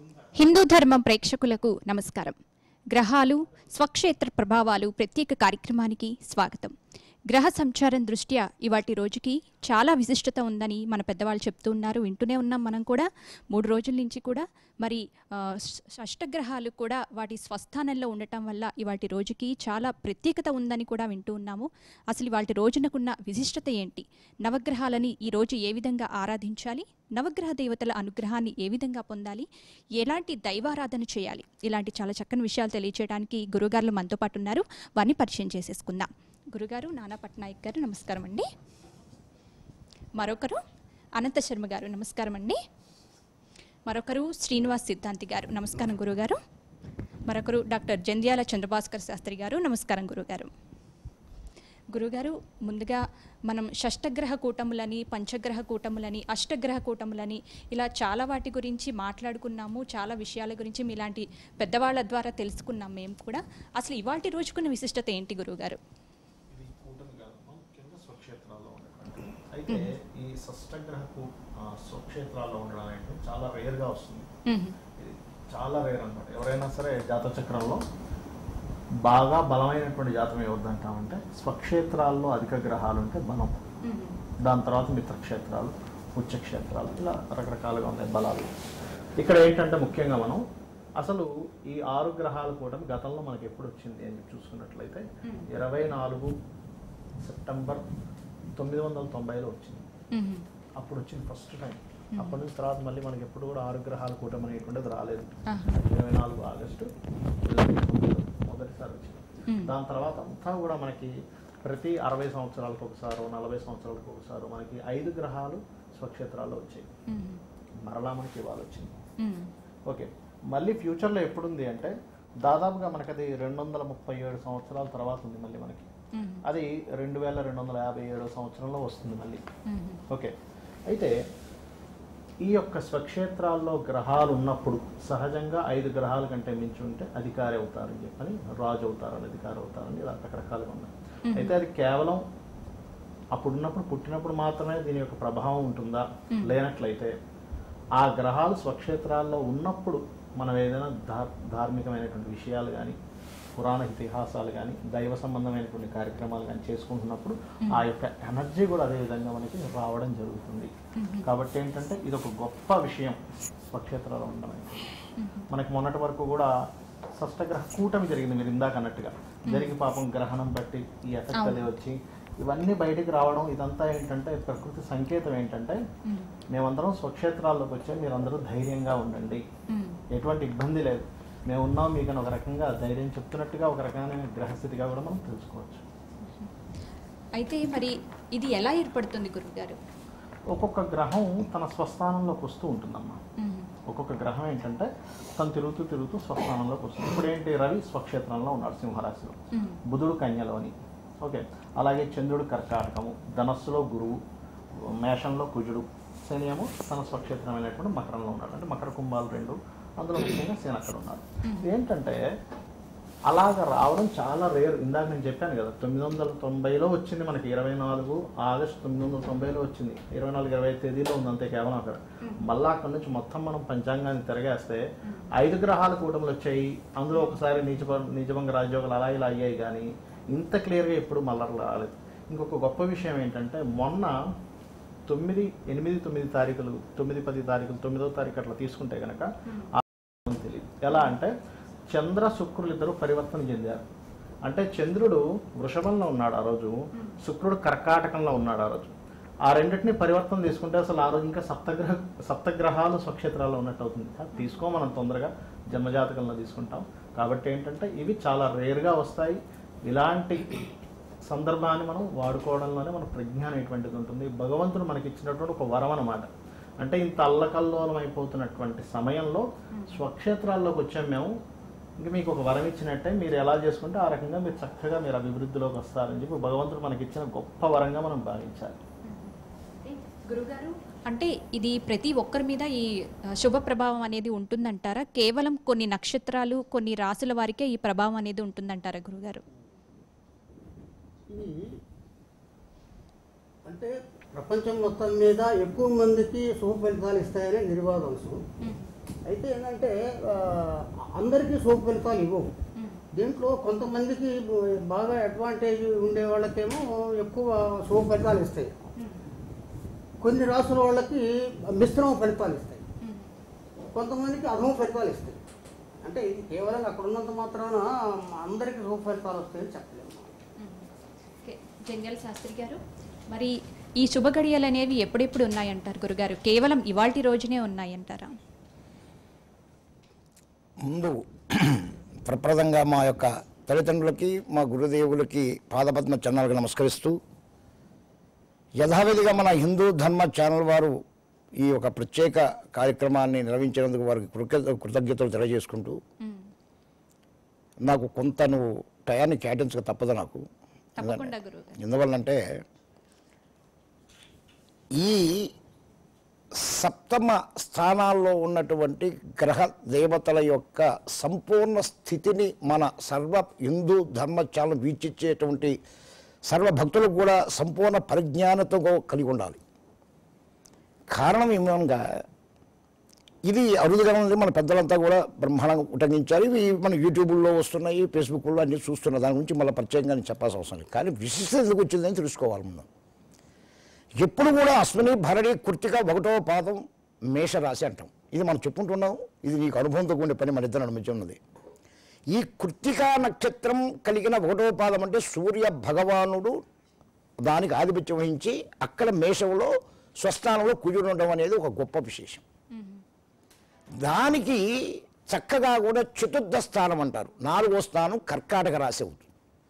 హిందూ ధర్మం ప్రేక్షకులకు నమస్కారం గ్రహాలు స్వక్షేత్ర ప్రభావాలు ప్రత్యేక కార్యక్రమానికి స్వాగతం గ్రహ సంచారం దృష్ట్యా ఇవాటి రోజుకి చాలా విశిష్టత ఉందని మన పెద్దవాళ్ళు చెప్తూ ఉన్నారు వింటూనే ఉన్నాం మనం కూడా మూడు రోజుల నుంచి కూడా మరి ఆ, ష- అష్టగ్రహాలు కూడా వాటి స్వస్థానంలో ఉండటం వల్ల ఇవాటి రోజుకి చాలా ప్రత్యేకత ఉందని కూడా వింటూ ఉన్నాము అసలు వాటి రోజునకున్న విశిష్టత ఏంటి నవగ్రహాలని ఈ రోజు ఏ విధంగా ఆరాధించాలి నవగ్రహ దేవతల అనుగ్రహాన్ని ఏ విధంగా పొందాలి ఎలాంటి దైవారాధన చేయాలి ఇలాంటి చాలా చక్కని విషయాలు తెలియచేయడానికి గురుగారులు మనతో పాటు ఉన్నారు వారిని పరిచయం చేసేసుకుందాం గురుగారు నానా పట్నాయక్ గారు నమస్కారం అండి మరొకరు అనంత శర్మ గారు నమస్కారం అండి మరొకరు శ్రీనివాస్ సిద్ధాంతి గారు నమస్కారం గురుగారు మరొకరు డాక్టర్ జంధ్యాల చంద్రభాస్కర్ శాస్త్రి గారు నమస్కారం గురుగారు గురుగారు ముందుగా మనం షష్టగ్రహ కూటములని పంచగ్రహ కూటములని అష్టగ్రహ కూటములని ఇలా చాలా వాటి గురించి మాట్లాడుకున్నాము చాలా విషయాల గురించి మీలాంటి పెద్దవాళ్ళ ద్వారా తెలుసుకున్నాం మేము కూడా అసలు ఇవాటి రోజుకున్న విశిష్టత ఏంటి గురుగారు ఇది కూటమి కాదమ్మా ముఖ్యంగా స్వక్షేత్రాల్లో ఉన్నటువంటి అయితే ఈ షష్టగ్రహ కూ- ఆ, స్వక్షేత్రాల్లో ఉండడం అనేది చాలా రేర్గా వస్తుంది ఇది చాలా రేర్ అన్నమాట ఎవరైనా సరే జాత చక్రంలో బాగా బలమైనటువంటి జాతం ఏవద్దంటామంటే స్వక్షేత్రాల్లో అధిక గ్రహాలు ఉంటే బలం దాని తర్వాత మిత్రక్షేత్రాలు ఉచ్చక్షేత్రాలు ఇలా రకరకాలుగా ఉన్నాయి బలాలు ఇక్కడ ఏంటంటే ముఖ్యంగా మనం అసలు ఈ ఆరు గ్రహాల కూటమి గతంలో మనకి ఎప్పుడు వచ్చింది అని చెప్పి చూసుకున్నట్లయితే ఇరవై నాలుగు సెప్టెంబర్ తొమ్మిది వందల తొంభైలో వచ్చింది అప్పుడు వచ్చింది ఫస్ట్ టైం అప్పటి నుంచి తర్వాత మళ్ళీ మనకి ఎప్పుడు కూడా ఆరు గ్రహాల కూటమి అనేటువంటిది రాలేదు ఇరవై నాలుగు ఆగస్టు మొదటిసారి వచ్చింది దాని తర్వాత అంతా కూడా మనకి ప్రతి అరవై సంవత్సరాలకు ఒకసారి నలభై సంవత్సరాలకు ఒకసారి మనకి ఐదు గ్రహాలు స్వక్షేత్రాల్లో వచ్చాయి మరలా మనకి ఇవాళ వచ్చింది ఓకే మళ్ళీ ఫ్యూచర్లో ఎప్పుడుంది అంటే దాదాపుగా మనకి అది రెండు వందల ముప్పై ఏడు సంవత్సరాల తర్వాత ఉంది మళ్ళీ మనకి అది రెండు వేల రెండు వందల యాభై ఏడో సంవత్సరంలో వస్తుంది మళ్ళీ ఓకే అయితే ఈ యొక్క స్వక్షేత్రాల్లో గ్రహాలు ఉన్నప్పుడు సహజంగా ఐదు గ్రహాల కంటే మించి ఉంటే అధికారి అవుతారని చెప్పని రాజు అవుతారని అధికారి అవుతారని ఇలా రకరకాలుగా ఉన్నాయి అయితే అది కేవలం అప్పుడున్నప్పుడు పుట్టినప్పుడు మాత్రమే దీని యొక్క ప్రభావం ఉంటుందా లేనట్లయితే ఆ గ్రహాలు స్వక్షేత్రాల్లో ఉన్నప్పుడు మనం ఏదైనా ధార్ ధార్మికమైనటువంటి విషయాలు కానీ పురాణ ఇతిహాసాలు కానీ దైవ సంబంధమైనటువంటి కార్యక్రమాలు కానీ చేసుకుంటున్నప్పుడు ఆ యొక్క ఎనర్జీ కూడా అదే విధంగా మనకి రావడం జరుగుతుంది కాబట్టి ఏంటంటే ఇది ఒక గొప్ప విషయం స్వక్షేత్రాల్లో ఉండడం అనేది. మనకి మొన్నటి వరకు కూడా షష్టగ్రహ కూటమి జరిగింది మీరు ఇందాక అన్నట్టుగా జరిగి పాపం గ్రహణం బట్టి ఈ ఎఫెక్ట్ అది వచ్చి ఇవన్నీ బయటికి రావడం ఇదంతా ఏంటంటే ప్రకృతి సంకేతం ఏంటంటే మేమందరం స్వక్షేత్రాల్లోకి వచ్చే మీరందరూ ధైర్యంగా ఉండండి ఎటువంటి ఇబ్బంది లేదు మేము ఉన్నాం మీకు అని ఒక రకంగా ధైర్యం చెప్తున్నట్టుగా ఒక రకమైన గ్రహస్థితిగా కూడా మనం తెలుసుకోవచ్చు అయితే మరి ఇది ఎలా ఏర్పడుతుంది గురుగారు ఒక్కొక్క గ్రహం తన స్వస్థానంలోకి వస్తూ ఉంటుందమ్మా ఒక్కొక్క గ్రహం ఏంటంటే తను తిరుగుతూ తిరుగుతూ స్వస్థానంలోకి వస్తుంది ఇప్పుడు ఏంటి రవి స్వక్షేత్రంలో ఉన్నాడు సింహరాశిలో బుధుడు కన్యలోని ఓకే అలాగే చంద్రుడు కర్కాటకము ధనస్సులో గురువు మేషంలో కుజుడు శని ఏమో తన స్వక్షేత్రమైనటువంటి మకరంలో ఉన్నాడు అంటే మకర కుంభాలు రెండు అందులో ముఖ్యంగా శని అక్కడ ఉన్నాడు ఏంటంటే అలాగ రావడం చాలా రేర్ ఇందాక నేను చెప్పాను కదా తొమ్మిది వందల తొంభైలో వచ్చింది మనకి ఇరవై నాలుగు ఆగస్టు తొమ్మిది వందల తొంభైలో వచ్చింది ఇరవై నాలుగు ఇరవై ఐదు తేదీలో ఉంది అంతే కేవలం అక్కడ మళ్ళా అక్కడ నుంచి మొత్తం మనం పంచాంగాన్ని తిరగేస్తే ఐదు గ్రహాల కూటములు వచ్చాయి అందులో ఒకసారి నీచ నిజభంగ రాజయోగాలు అలా ఇలా అయ్యాయి కానీ ఇంత క్లియర్గా ఎప్పుడు మళ్ళా రాలేదు ఇంకొక గొప్ప విషయం ఏంటంటే మొన్న తొమ్మిది ఎనిమిది తొమ్మిది తారీఖులు తొమ్మిది పది తారీఖులు తొమ్మిదో తారీఖు అట్లా తీసుకుంటే కనుక తెలియదు ఎలా అంటే చంద్ర శుక్రులు ఇద్దరు పరివర్తన చెందారు అంటే చంద్రుడు వృషభంలో ఉన్నాడు ఆ రోజు శుక్రుడు కర్కాటకంలో ఉన్నాడు ఆ రోజు ఆ రెండింటిని పరివర్తన తీసుకుంటే అసలు ఆ రోజు ఇంకా సప్తగ్రహ సప్తగ్రహాలు స్వక్షేత్రాల్లో ఉన్నట్టు అవుతుంది అది తీసుకో మనం తొందరగా జన్మజాతకంలో తీసుకుంటాం కాబట్టి ఏంటంటే ఇవి చాలా రేర్గా వస్తాయి ఇలాంటి సందర్భాన్ని మనం వాడుకోవడంలోనే మన ప్రజ్ఞ అనేటువంటిది ఉంటుంది భగవంతుడు మనకి ఇచ్చినటువంటి ఒక వరం అన్నమాట అంటే ఇంత అల్లకల్లోలం అయిపోతున్నటువంటి సమయంలో స్వక్షేత్రాల్లోకి వచ్చాం మేము ఇంక మీకు ఒక వరం ఇచ్చినట్టే మీరు ఎలా చేసుకుంటే ఆ రకంగా మీరు చక్కగా మీరు అభివృద్ధిలోకి వస్తారని చెప్పి భగవంతుడు మనకి ఇచ్చిన గొప్ప వరంగా మనం భావించాలి గురుగారు అంటే ఇది ప్రతి ఒక్కరి మీద ఈ ఆ, శుభ ప్రభావం అనేది ఉంటుందంటారా కేవలం కొన్ని నక్షత్రాలు కొన్ని రాసుల వారికే ఈ ప్రభావం అనేది ఉంటుందంటారా గురుగారు ఇది అంటే ప్రపంచం మొత్తం మీద ఎక్కువ మందికి శుభ ఫలితాలు ఇస్తాయని నిర్వాదాంశం అయితే ఏంటంటే ఆ, అందరికీ శుభ ఫలితాలు ఇవ్వవు దీంట్లో కొంతమందికి బాగా అడ్వాంటేజ్ ఉండే వాళ్ళకేమో ఎక్కువ శుభ ఫలితాలు ఇస్తాయి కొన్ని రాసుల వాళ్ళకి మిశ్రమ ఫలితాలు ఇస్తాయి కొంతమందికి అధమ ఫలితాలు ఇస్తాయి అంటే ఇది కేవలం అక్కడ ఉన్నంత మాత్రాన అందరికీ శుభ ఫలితాలు వస్తాయని చెప్పలేము ఓకే జంగల్ శాస్త్రి గారు మరి ఈ శుభ గడియలు అనేవి ఎప్పుడెప్పుడు ఉన్నాయంటారు గురుగారు కేవలం ఇవాల్టి రోజునే ఉన్నాయంటారా ముందు ప్రప్రదంగా మా యొక్క తల్లిదండ్రులకి మా గురుదేవులకి పాదపద్మ చరణాలకు నమస్కరిస్తూ యథావిధిగా మన హిందూ ధర్మ ఛానల్ వారు ఈ ఒక ప్రత్యేక కార్యక్రమాన్ని నిర్వహించినందుకు వారికి కృత కృతజ్ఞతలు తెలియజేసుకుంటూ నాకు కొంత నువ్వు టయాన్ని కేటాయించక తప్పదు నాకు తప్పకుండా గురుగారు ఎందువల్లంటే ఈ సప్తమ స్థానాల్లో ఉన్నటువంటి గ్రహ దేవతల యొక్క సంపూర్ణ స్థితిని మన సర్వ హిందూ ధర్మచాలను వీక్షించేటువంటి సర్వ భక్తులకు కూడా సంపూర్ణ పరిజ్ఞానతో కలిగి ఉండాలి కారణం ఏమనగా ఇది అరుదుగా ఉంది మన పెద్దలంతా కూడా బ్రహ్మాండంగా ఉటంకించారు ఇవి మన యూట్యూబ్లో వస్తున్నాయి ఫేస్బుక్లో అన్ని చూస్తున్న దాని గురించి మళ్ళీ ప్రత్యేకంగా నేను చెప్పాల్సిన అవసరం లేదు కానీ విశిష్టత ఎందుకు వచ్చిందని తెలుసుకోవాలి మనం ఎప్పుడు కూడా అశ్విని భరణి కృతిక ఒకటో పాదం మేషరాశి అంటాం ఇది మనం చెప్పుకుంటున్నాం ఇది నీకు అనుభవంతో కూడిన పని మన ఇద్దరు మధ్య ఉన్నది ఈ కృత్తికా నక్షత్రం కలిగిన ఒకటో పాదం అంటే సూర్య భగవానుడు దానికి ఆధిపత్యం వహించి అక్కడ మేషంలో స్వస్థానంలో కూర్చుని ఉండడం అనేది ఒక గొప్ప విశేషం దానికి చక్కగా కూడా చతుర్థ స్థానం అంటారు నాలుగో స్థానం కర్కాటక రాశి అవుతుంది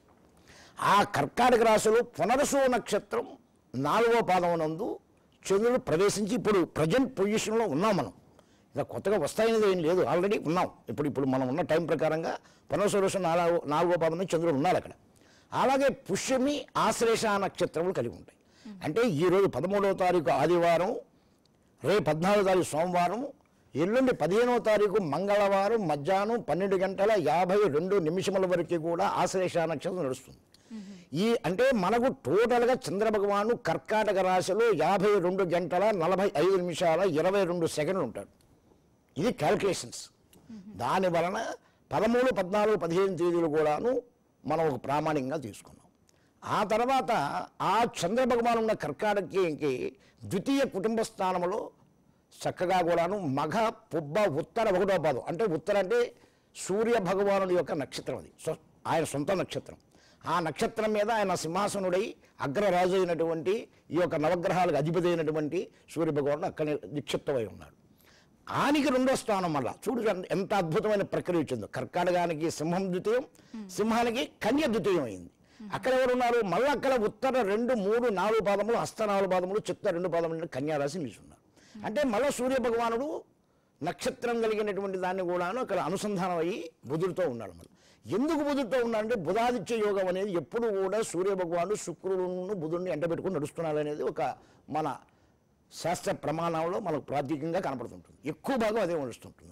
ఆ కర్కాటక రాశిలో పునరసు నక్షత్రం నాలుగో పాదమునందు చంద్రుడు ప్రవేశించి ఇప్పుడు ప్రజెంట్ పొజిషన్లో ఉన్నాం మనం ఇంకా కొత్తగా వస్తాయనేది ఏం లేదు ఆల్రెడీ ఉన్నాం ఇప్పుడు ఇప్పుడు మనం ఉన్న టైం ప్రకారంగా పునరసు నాలుగో నాలుగో పాదం నుంచి చంద్రుడు ఉన్నాడు అక్కడ అలాగే పుష్యమి ఆశ్లేష నక్షత్రములు కలిగి ఉంటాయి అంటే ఈరోజు పదమూడవ తారీఖు ఆదివారం రేపు పద్నాలుగో తారీఖు సోమవారం ఎల్లుండి పదిహేనవ తారీఖు మంగళవారం మధ్యాహ్నం పన్నెండు గంటల యాభై రెండు నిమిషముల వరకు కూడా ఆశ్లేష నక్షత్రం నడుస్తుంది ఈ అంటే మనకు టోటల్గా చంద్రభగవాను కర్కాటక రాశిలో యాభై రెండు గంటల నలభై ఐదు నిమిషాల ఇరవై రెండు సెకండ్లు ఉంటాడు ఇది క్యాల్కులేషన్స్ దాని వలన పదమూడు పద్నాలుగు పదిహేను తేదీలు కూడాను మనం ఒక ప్రామాణికంగా తీసుకున్నాం ఆ తర్వాత ఆ చంద్రభగవాను ఉన్న కర్కాటకకి ద్వితీయ కుటుంబ స్థానంలో చక్కగా కూడాను మఘ పుబ్బ ఉత్తర ఒకటో పాదం అంటే ఉత్తర అంటే సూర్య భగవానుడి యొక్క నక్షత్రం అది స్వ- ఆయన సొంత నక్షత్రం ఆ నక్షత్రం మీద ఆయన సింహాసనుడై అగ్రరాజు అయినటువంటి ఈ యొక్క నవగ్రహాలకు అధిపతి అయినటువంటి సూర్య భగవానుడు అక్కడ నిక్షిప్తమై ఉన్నాడు ఆనికి రెండో స్థానం మళ్ళా చూడు ఎంత- ఎంత అద్భుతమైన ప్రక్రియ వచ్చిందో కర్కాటకానికి సింహం ద్వితీయం సింహానికి కన్య ద్వితీయం అయింది అక్కడ ఎవరు ఉన్నారు మళ్ళీ అక్కడ ఉత్తర రెండు మూడు నాలుగు పాదములు హస్త నాలుగు పాదములు చిత్త రెండు పాదములు కన్యారాశి నిలిచి ఉన్నారు అంటే మళ్ళీ సూర్య భగవానుడు నక్షత్రం కలిగినటువంటి దాన్ని కూడాను అక్కడ అనుసంధానం అయ్యి బుధుడితో ఉన్నాడు మరి ఎందుకు బుధుడితో ఉన్నాడంటే బుధాదిత్య యోగం అనేది ఎప్పుడు కూడా సూర్య భగవానుడు శుక్రుడును బుధుడిని ఎండబెట్టుకుని నడుస్తున్నాడు అనేది ఒక మన శాస్త్ర ప్రమాణంలో మనకు ప్రాథమికంగా కనపడుతుంటుంది ఎక్కువ భాగం అదే నడుస్తుంటుంది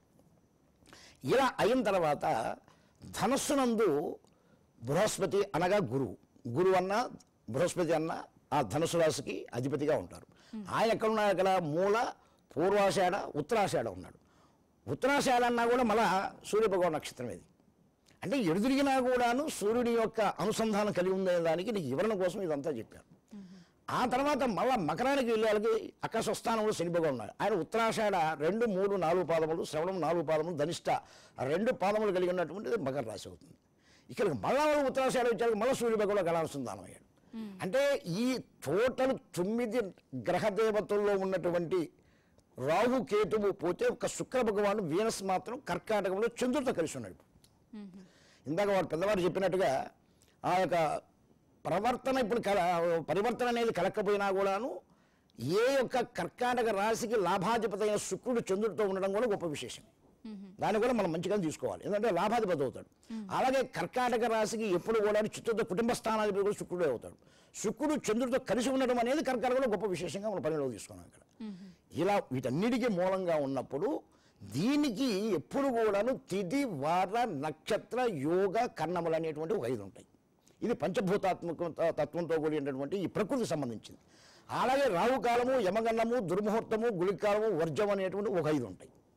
ఇలా అయిన తర్వాత ధనస్సునందు బృహస్పతి అనగా గురువు గురువు అన్న బృహస్పతి అన్న ఆ ధనుసు రాశికి అధిపతిగా ఉంటారు ఆయన ఎక్కడ ఉన్నారు అక్కడ మూల పూర్వాషాఢ ఉత్తరాషాఢ ఉన్నాడు ఉత్తరాషాఢ అన్నా కూడా మళ్ళా సూర్యభగవాన్ నక్షత్రం ఇది అంటే ఎదురిగినా కూడాను సూర్యుడి యొక్క అనుసంధానం కలిగి ఉందనే దానికి నీకు వివరణ కోసం ఇదంతా చెప్పారు ఆ తర్వాత మళ్ళా మకరానికి వెళ్ళే వాళ్ళకి అక్కడ స్వస్థానంలో శనిభగం ఉన్నాడు ఆయన ఉత్తరాషాఢ రెండు మూడు నాలుగు పాదములు శ్రవణం నాలుగు పాదములు ధనిష్ట ఆ రెండు పాదములు కలిగి ఉన్నటువంటిది మకర రాశి అవుతుంది ఇక్కడికి మళ్ళా వాళ్ళు ఉత్తరాషాఢ వచ్చాక మళ్ళీ సూర్యభగంలో కళానుసంధానం అయ్యాడు అంటే ఈ టోటల్ తొమ్మిది గ్రహ దేవతల్లో ఉన్నటువంటి రాహు కేతువు పోతే ఒక శుక్ర భగవాను వీనస్ మాత్రం కర్కాటకంలో చంద్రుడితో కలిసి ఉన్నాడు ఇందాక వాడు పెద్దవాడు చెప్పినట్టుగా ఆ యొక్క ప్రవర్తన ఇప్పుడు కల పరివర్తన అనేది కలక్కపోయినా కూడాను ఏ యొక్క కర్కాటక రాశికి లాభాధిపతి అయిన శుక్రుడు చంద్రుడితో ఉండడం కూడా గొప్ప విశేషం దాన్ని కూడా మనం మంచిగా తీసుకోవాలి ఎందుకంటే లాభాధిపతి అవుతాడు అలాగే కర్కాటక రాశికి ఎప్పుడు కూడా చిత్తుతో కుటుంబ స్థానాధిపతి కూడా శుక్రుడే అవుతాడు శుక్రుడు చంద్రుడితో కలిసి ఉండడం అనేది కర్కాటకలో గొప్ప విశేషంగా మనం పరిగణలో తీసుకున్నాం ఇక్కడ ఇలా వీటన్నిటికీ మూలంగా ఉన్నప్పుడు దీనికి ఎప్పుడు కూడాను తిథి వార నక్షత్ర యోగ కన్నములు అనేటువంటి ఒక ఐదు ఉంటాయి ఇది పంచభూతాత్మక తత్వంతో కూడినటువంటి ఈ ప్రకృతికి సంబంధించింది అలాగే రాహుకాలము యమగండము దుర్ముహూర్తము గుళికాలము వర్జం అనేటువంటి ఒక ఐదు ఉంటాయి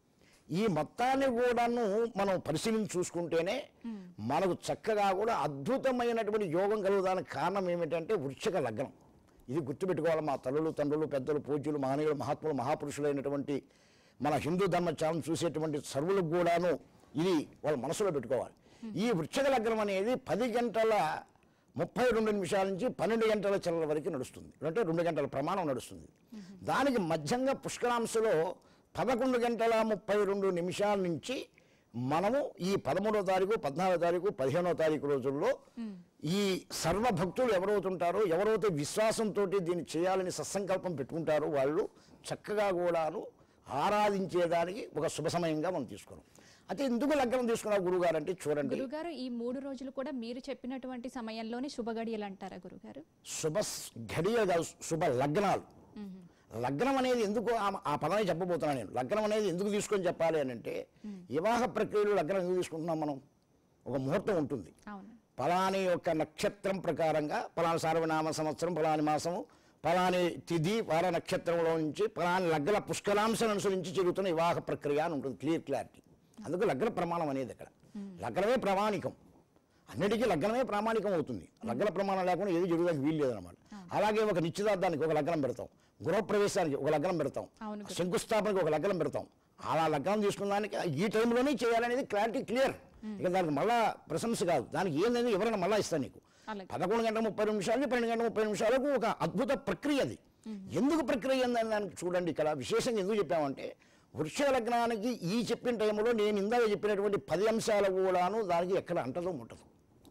ఈ మొత్తాన్ని కూడాను మనం పరిశీలించి చూసుకుంటేనే మనకు చక్కగా కూడా అద్భుతమైనటువంటి యోగం కలుగుదానికి కారణం ఏమిటంటే వృక్షక లగ్నం ఇది గుర్తుపెట్టుకోవాలి మా తల్లులు తండ్రులు పెద్దలు పూజ్యులు మహనీయులు మహాత్ములు మహాపురుషులైనటువంటి మన హిందూ ధర్మచారం చూసేటువంటి సర్వులకు కూడాను ఇది వాళ్ళ మనసులో పెట్టుకోవాలి ఈ వృక్షక లగ్నం అనేది పది గంటల ముప్పై రెండు నిమిషాల నుంచి పన్నెండు గంటల చిల్లర వరకు నడుస్తుంది అంటే రెండు గంటల ప్రమాణం నడుస్తుంది దానికి మధ్యంగా పుష్కరాంశలో పదకొండు గంటల ముప్పై రెండు నిమిషాల నుంచి మనము ఈ పదమూడో తారీఖు పద్నాలుగో తారీఖు పదిహేనో తారీఖు రోజుల్లో ఈ సర్వ భక్తులు ఎవరవుతుంటారో ఎవరైతే విశ్వాసంతో దీన్ని చేయాలని సత్సంకల్పం పెట్టుకుంటారో వాళ్ళు చక్కగా కూడాను ఆరాధించేదానికి ఒక శుభ సమయంగా మనం తీసుకున్నాం అయితే ఎందుకు లగ్నం తీసుకున్నావు గురుగారు అంటే చూడండి గురుగారు ఈ మూడు రోజులు కూడా మీరు చెప్పినటువంటి సమయంలోనే శుభగడియలు అంటారా గురుగారు శుభ ఘడియ కాదు శుభ లగ్నాలు లగ్నం అనేది ఎందుకు ఆ- ఆ పదమే చెప్పబోతున్నాను నేను లగ్నం అనేది ఎందుకు తీసుకొని చెప్పాలి అని అంటే వివాహ ప్రక్రియలో లగ్నం ఎందుకు తీసుకుంటున్నాం మనం ఒక ముహూర్తం ఉంటుంది అవును ఫలాని యొక్క నక్షత్రం ప్రకారంగా ఫలాని సార్వనామ సంవత్సరం ఫలాని మాసము ఫలాని తిథి వార నక్షత్రంలో నుంచి ఫలాని లగ్న పుష్కరాంశం అనుసరించి జరుగుతున్న వివాహ ప్రక్రియ అని ఉంటుంది క్లియర్ క్లారిటీ అందుకు లగ్న ప్రమాణం అనేది ఇక్కడ లగ్నమే ప్రామాణికం అన్నిటికీ లగ్నమే ప్రామాణికం అవుతుంది లగ్న ప్రమాణం లేకుండా ఏది జరుగుదానికి వీలు లేదన్నమాట అలాగే ఒక నిశ్చితార్థానికి ఒక లగ్నం పెడతాం గృహప్రవేశానికి ఒక లగ్నం పెడతాం అవును గురు. శంకుస్థాపనకి ఒక లగ్నం పెడతాం అలా లగ్నం తీసుకున్న దానికి ఈ టైంలోనే చేయాలనేది క్లారిటీ క్లియర్ ఇక దానికి మళ్ళా ప్రశంస కాదు దానికి ఏందని ఎవరైనా మళ్ళా ఇస్తాను నీకు అలాగే. పదకొండు గంటల ముప్పై నిమిషాలకి పన్నెండు గంటల ముప్పై నిమిషాలకు ఒక అద్భుత ప్రక్రియ అది ఎందుకు ప్రక్రియ ఏందని దానికి చూడండి ఇక్కడ విశేషంగా ఎందుకు చెప్పామంటే వృక్ష లగ్నానికి ఈ చెప్పిన టైంలో నేను ఇందాక చెప్పినటువంటి పది అంశాలు కూడాను దానికి ఎక్కడ అంటదో ముట్టదు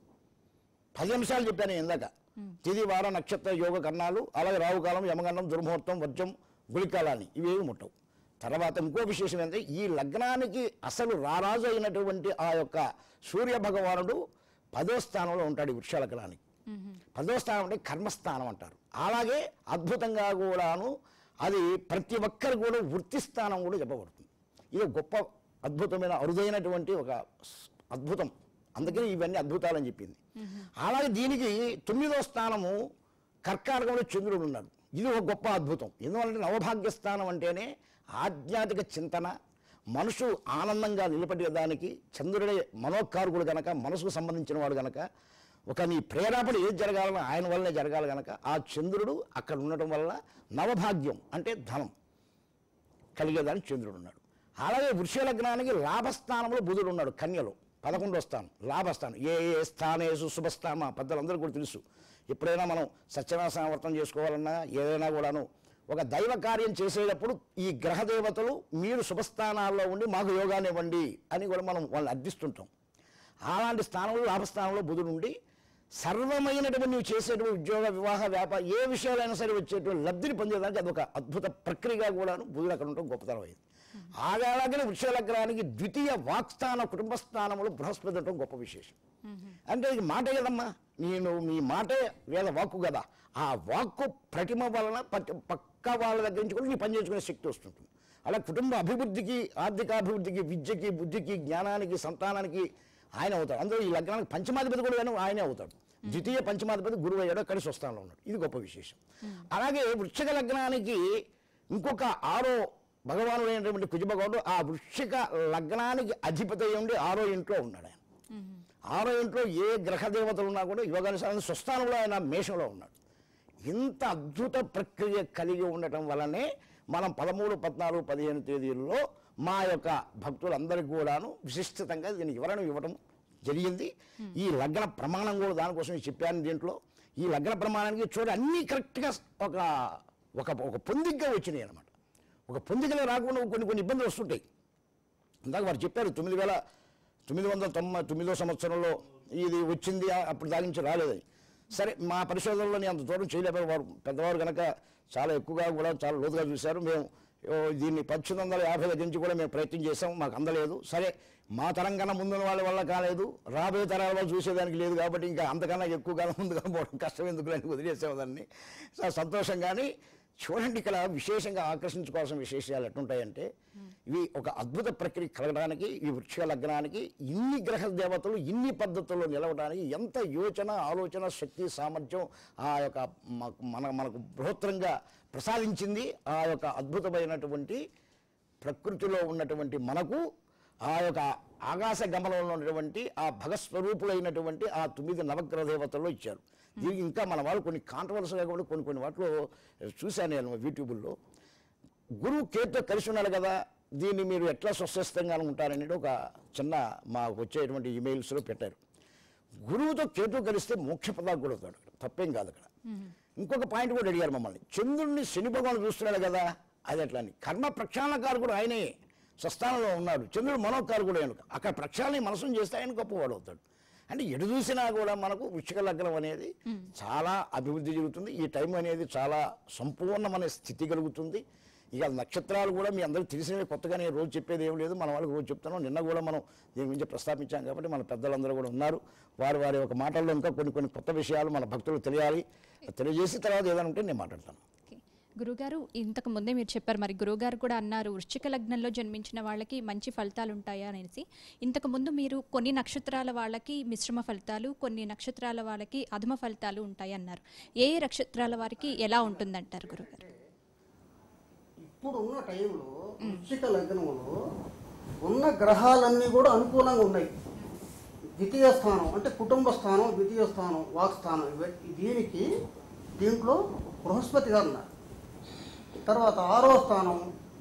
పది అంశాలు చెప్పాను ఇందాక తిది వార నక్షత్ర యోగ కర్ణాలు అలాగే రావుకాలం యమగండం దుర్ముహూర్తం వర్జం గుళికాలాన్ని ఇవేవి ముట్టవు తర్వాత ఇంకో విశేషం ఏంటంటే ఈ లగ్నానికి అసలు రారాజు అయినటువంటి ఆ యొక్క సూర్య భగవానుడు పదో స్థానంలో ఉంటాడు ఈ వృక్ష లగ్నానికి పదో స్థానం అంటే కర్మస్థానం అంటారు అలాగే అద్భుతంగా కూడాను అది ప్రతి ఒక్కరు కూడా వృత్తి స్థానం కూడా చెప్పబడుతుంది ఇది గొప్ప అద్భుతమైన అరుదైనటువంటి ఒక స్- అద్భుతం అందుకని ఇవన్నీ అద్భుతాలని చెప్పింది అలాగే దీనికి తొమ్మిదో స్థానము కర్కాటకంలో చంద్రుడు ఉన్నాడు ఇది ఒక గొప్ప అద్భుతం ఎందువల్లంటే నవభాగ్య స్థానం అంటేనే ఆధ్యాత్మిక చింతన మనసు ఆనందంగా నిలబడేదానికి చంద్రుడే మనోకారకుడు గనక మనసుకు సంబంధించిన వాడు గనక ఒక నీ ప్రేరేపణ ఏది జరగాలన్నా ఆయన వల్లనే జరగాలి గనక ఆ చంద్రుడు అక్కడ ఉండటం వల్ల నవభాగ్యం అంటే ధనం కలిగేదానికి చంద్రుడు ఉన్నాడు అలాగే వృష లగ్నానికి లాభస్థానంలో బుధుడు ఉన్నాడు కన్యలో పదకొండో స్థానం లాభస్థానం ఏ ఏ స్థానేసు శుభస్థానం మా పెద్దలందరూ కూడా తెలుసు ఎప్పుడైనా మనం సత్యనారాయణ వ్రతం చేసుకోవాలన్నా ఏదైనా కూడాను ఒక దైవ కార్యం చేసేటప్పుడు ఈ గ్రహ దేవతలు మీరు శుభస్థానాల్లో ఉండి మాకు యోగాన్ని ఇవ్వండి అని కూడా మనం వాళ్ళని అర్థిస్తుంటాం అలాంటి స్థానంలో లాభస్థానంలో బుధుడు ఉండి సర్వమైనటువంటి నువ్వు చేసేటువంటి ఉద్యోగ వివాహ వ్యాపార ఏ విషయాలైనా సరే వచ్చేటువంటి లబ్ధిని పొందేదానికి అదొక అద్భుత ప్రక్రియగా కూడాను బుధుడు అక్కడ ఉండటం గొప్పతనం అయింది అలాగే వృక్షలగ్రానికి ద్వితీయ వాక్స్థాన కుటుంబ స్థానంలో బృహస్పతి ఉండటం గొప్ప విశేషం అంటే ఇది మాట కదమ్మా నేను మీ మాటే వేద వాక్కు కదా ఆ వాక్కు ప్రతిమ వలన పక్క- పక్క వాళ్ళ దగ్గర నుంచి కూడా నీ పని చేసుకునే శక్తి వస్తుంటుంది అలా కుటుంబ అభివృద్ధికి ఆర్థికాభివృద్ధికి విద్యకి బుద్ధికి జ్ఞానానికి సంతానానికి ఆయన అవుతాడు అందులో ఈ లగ్నానికి పంచమాధిపతి కూడా కానీ ఆయనే అవుతాడు ద్వితీయ పంచమాధిపతి గురువు అయ్యాడు అక్కడి స్వస్థానంలో ఉన్నాడు ఇది గొప్ప విశేషం అలాగే వృక్షక లగ్నానికి ఇంకొక ఆరో భగవానుడు అయినటువంటి కుజ భగవానుడు ఆ వృక్షిక లగ్నానికి అధిపతి అయి ఉండి ఆరో ఇంట్లో ఉన్నాడు ఆయన ఆరో ఇంట్లో ఏ గ్రహ దేవతలు ఉన్నా కూడా యోగానుసారం స్వస్థానంలో ఆయన మేషంలో ఉన్నాడు ఇంత అద్భుత ప్రక్రియ కలిగి ఉండటం వల్లనే మనం పదమూడు పద్నాలుగు పదిహేను తేదీల్లో మా యొక్క భక్తులందరికీ కూడాను విశిష్టతంగా దీన్ని వివరణ ఇవ్వడం జరిగింది ఈ లగ్న ప్రమాణం కూడా దానికోసం చెప్పాను దీంట్లో ఈ లగ్న ప్రమాణానికి చూడ అన్నీ కరెక్ట్గా ఒక ఒక ఒక పొందిగ్గా వచ్చినాయి అనమాట ఒక పొందికలో రాకుండా కొన్ని కొన్ని ఇబ్బందులు వస్తుంటాయి ఇందాక వారు చెప్పారు తొమ్మిది వేల తొమ్మిది వందల తొంభై తొమ్మిదో సంవత్సరంలో ఇది వచ్చింది ఆ- అప్పుడు దాని నుంచి రాలేదని సరే మా పరిశోధనలో నేను అంత దూరం చేయలేకపోయారు వారు పెద్దవారు కనుక చాలా ఎక్కువగా కూడా చాలా లోతుగా చూశారు మేము ఓ, దీన్ని పద్దెనిమిది వందల యాభై దగ్గర నుంచి కూడా మేము ప్రయత్నం చేసాం మాకు అందలేదు సరే మా తరం కన్నా ముందున్న వాళ్ళ వల్ల కాలేదు రాబోయే తరాల వాళ్ళు చూసేదానికి లేదు కాబట్టి ఇంకా అంతకన్నా ఎక్కువ కాలం ముందుగా పోవడం కష్టం ఎందుకు అని వదిలేసాము దాన్ని సో సంతోషం కానీ చూడండి ఇక్కడ విశేషంగా ఆకర్షించుకోవాల్సిన విశేషాలు ఎట్లుంటాయంటే ఇవి ఒక అద్భుత ప్రక్రియ కలగడానికి ఈ వృక్ష లగ్నానికి ఇన్ని గ్రహ దేవతలు ఇన్ని పద్ధతుల్లో నిలవడానికి ఎంత యోచన ఆలోచన శక్తి సామర్థ్యం ఆ యొక్క మ- మన మనకు బృహత్తరంగా ప్రసాదించింది ఆ యొక్క అద్భుతమైనటువంటి ప్రకృతిలో ఉన్నటువంటి మనకు ఆ యొక్క ఆకాశ గమనంలో ఉన్నటువంటి ఆ భగస్వరూపులైనటువంటి ఆ తొమ్మిది నవగ్రహ దేవతల్లో ఇచ్చారు దీనికి ఇంకా మన వాళ్ళు కొన్ని కాంట్రవర్సీగా కూడా కొన్ని కొన్ని వాటిలో చూశాను నేను యూట్యూబుల్లో గురువు కేతుతో కలిసి ఉన్నారు కదా దీన్ని మీరు ఎట్లా స్వస్థంగా ఉంటారనేది ఒక చిన్న మాకు వచ్చేటువంటి ఇమెయిల్స్లో పెట్టారు గురువుతో కేతు కలిస్తే మోక్ష పదాలు కూడా అవుతాడు అక్కడ తప్పేం కాదు అక్కడ ఇంకొక పాయింట్ కూడా అడిగారు మమ్మల్ని చంద్రుడిని శని భగవాన్ చూస్తున్నాడు కదా అది ఎట్లా అని కర్మ ప్రక్షాళనకారు కూడా ఆయనే స్వస్థానంలో ఉన్నాడు చంద్రుడు మనోకారు కూడా ఆయన అక్కడ ప్రక్షాళన మనసును చేస్తే ఆయన గొప్పవాడు అవుతాడు అంటే ఎటు చూసినా కూడా మనకు వృశ్చిక లగ్నం అనేది చాలా అభివృద్ధి జరుగుతుంది ఈ టైం అనేది చాలా సంపూర్ణమైన స్థితి కలుగుతుంది ఇక నక్షత్రాలు కూడా మీ అందరికీ తెలిసినవి కొత్తగా నేను రోజు చెప్పేది ఏం లేదు మన వాళ్ళకి రోజు చెప్తాను నిన్న కూడా మనం దీని గురించి ప్రస్తావించాం కాబట్టి మన పెద్దలందరూ కూడా ఉన్నారు వారి వారి ఒక మాటల్లో ఇంకా కొన్ని కొన్ని కొత్త విషయాలు మన భక్తులకు తెలియాలి తెలియజేసిన తర్వాత ఏదైనా ఉంటే నేను మాట్లాడతాను ఓకే గురుగారు ఇంతకు ముందే మీరు చెప్పారు మరి గురుగారు కూడా అన్నారు వృశ్చిక లగ్నంలో జన్మించిన వాళ్ళకి మంచి ఫలితాలు ఉంటాయా అనేసి ఇంతకు ముందు మీరు కొన్ని నక్షత్రాల వాళ్ళకి మిశ్రమ ఫలితాలు కొన్ని నక్షత్రాల వాళ్ళకి అధమ ఫలితాలు ఉంటాయి అన్నారు ఏ ఏ నక్షత్రాల వారికి ఎలా ఉంటుందంటారు గురుగారు ఇప్పుడు ఉన్న టైంలో వృశ్చిక లగ్నంలో ఉన్న గ్రహాలన్నీ కూడా అనుకూలంగా ఉన్నాయి ద్వితీయ స్థానం అంటే కుటుంబ స్థానం ద్వితీయ స్థానం వాక్ స్థానం ఇవ- దీనికి దీంట్లో బృహస్పతి గారు ఉన్నారు తర్వాత ఆరో స్థానం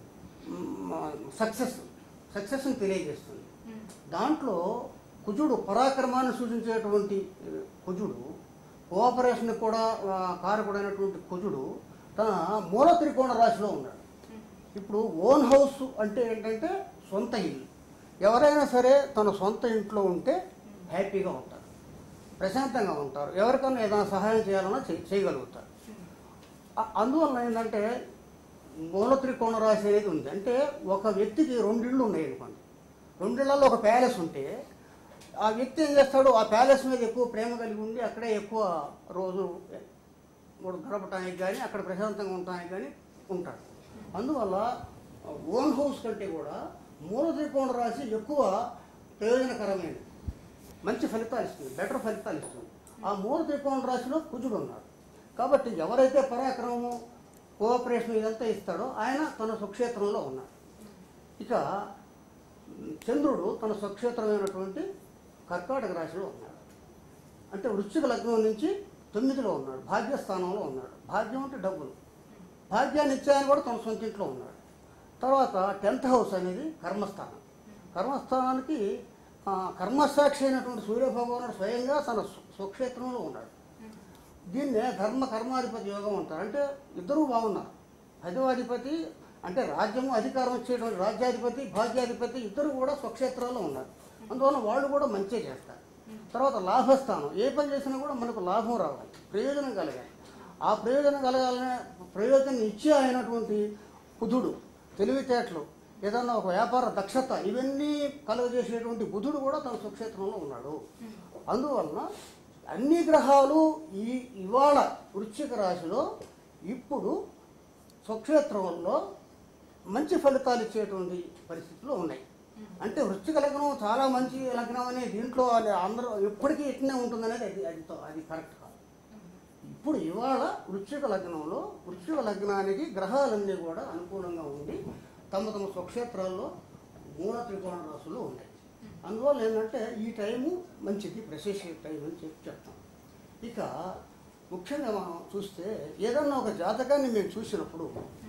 సక్సెస్ సక్సెస్ని తెలియజేస్తుంది దాంట్లో కుజుడు పరాక్రమాన్ని సూచించేటువంటి ఆ, కుజుడు కోఆపరేషన్ కూడా ఆ, కారకుడైనటువంటి కుజుడు తన మూల త్రికోణ రాశిలో ఉన్నాడు ఇప్పుడు ఓన్ హౌస్ అంటే ఏంటంటే సొంత ఇల్లు ఎవరైనా సరే తన సొంత ఇంట్లో ఉంటే హ్యాపీగా ఉంటారు ప్రశాంతంగా ఉంటారు ఎవరికైనా ఏదైనా సహాయం చేయాలన్నా చే- చేయగలుగుతారు అ- అందువల్ల ఏంటంటే మూల త్రికోణ రాశి అనేది ఉంది అంటే ఒక వ్యక్తికి రెండిళ్ళు ఉన్నాయి అనుకోండి రెండిళ్లలో ఒక ప్యాలెస్ ఉంటే ఆ వ్యక్తి ఏం చేస్తాడు ఆ ప్యాలెస్ మీద ఎక్కువ ప్రేమ కలిగి ఉండి అక్కడే ఎక్కువ రోజు మూడు గడపటానికి కానీ అక్కడ ప్రశాంతంగా ఉండటానికి కానీ ఉంటాడు అందువల్ల ఓన్ హౌస్ కంటే కూడా మూల త్రికోణ రాశి ఎక్కువ ప్రయోజనకరమైనది మంచి ఫలితాలు ఇస్తుంది బెటర్ ఫలితాలు ఇస్తుంది ఆ మూల త్రికోణ రాశిలో కుజుడు ఉన్నాడు కాబట్టి ఎవరైతే పరాక్రమము కోఆపరేషన్ ఇదంతా ఇస్తాడో ఆయన తన స్వక్షేత్రంలో ఉన్నాడు ఇక చంద్రుడు తన స్వక్షేత్రమైనటువంటి కర్కాటక రాశిలో ఉన్నాడు అంటే వృశ్చిక లగ్నం నుంచి తొమ్మిదిలో ఉన్నాడు భాగ్యస్థానంలో ఉన్నాడు భాగ్యం అంటే డబ్బులు భాగ్యాన్ని ఇచ్చాయని కూడా తన సొంత ఇంట్లో ఉన్నాడు తర్వాత టెన్త్ హౌస్ అనేది కర్మస్థానం కర్మస్థానానికి ఆ, కర్మసాక్షి అయినటువంటి సూర్యభగవానుడు స్వయంగా తన స్వ- స్వక్షేత్రంలో ఉన్నాడు దీన్నే ధర్మ కర్మాధిపతి యోగం అంటారు అంటే ఇద్దరూ బాగున్నారు పదవాధిపతి అంటే రాజ్యము అధికారం వచ్చేటువంటి రాజ్యాధిపతి భాగ్యాధిపతి ఇద్దరు కూడా స్వక్షేత్రాల్లో ఉన్నారు అందువల్ల వాళ్ళు కూడా మంచి చేస్తారు తర్వాత లాభస్థానం ఏ పని చేసినా కూడా మనకు లాభం రావాలి ప్రయోజనం కలగాలి ఆ ప్రయోజనం కలగాలనే ప్రయోజనం ఇచ్చే అయినటువంటి బుధుడు తెలివితేటలు ఏదన్నా ఒక వ్యాపార దక్షత ఇవన్నీ కలుగజేసేటువంటి బుధుడు కూడా తన స్వక్షేత్రంలో ఉన్నాడు అందువలన అన్ని గ్రహాలు ఈ ఇవాళ వృశ్చిక రాశిలో ఇప్పుడు స్వక్షేత్రంలో మంచి ఫలితాలు ఇచ్చేటువంటి పరిస్థితులు ఉన్నాయి అంటే వృశ్చిక లగ్నం చాలా మంచి లగ్నం అనే దీంట్లో అది అందరూ ఎప్పటికీ ఇట్లనే ఉంటుందనేది అది అది తో- అది కరెక్ట్ కాదు ఇప్పుడు ఇవాళ వృశ్చిక లగ్నంలో వృశ్చిక లగ్నానికి గ్రహాలన్నీ కూడా అనుకూలంగా ఉండి తమ తమ స్వక్షేత్రాల్లో మూల త్రికోణ రాశులు ఉన్నాయి అందువల్ల ఏంటంటే ఈ టైము మంచిది ప్రశేష టైం అని చెప్పి చెప్తాం ఇక ముఖ్యంగా మనం చూస్తే ఏదన్నా ఒక జాతకాన్ని మేము చూసినప్పుడు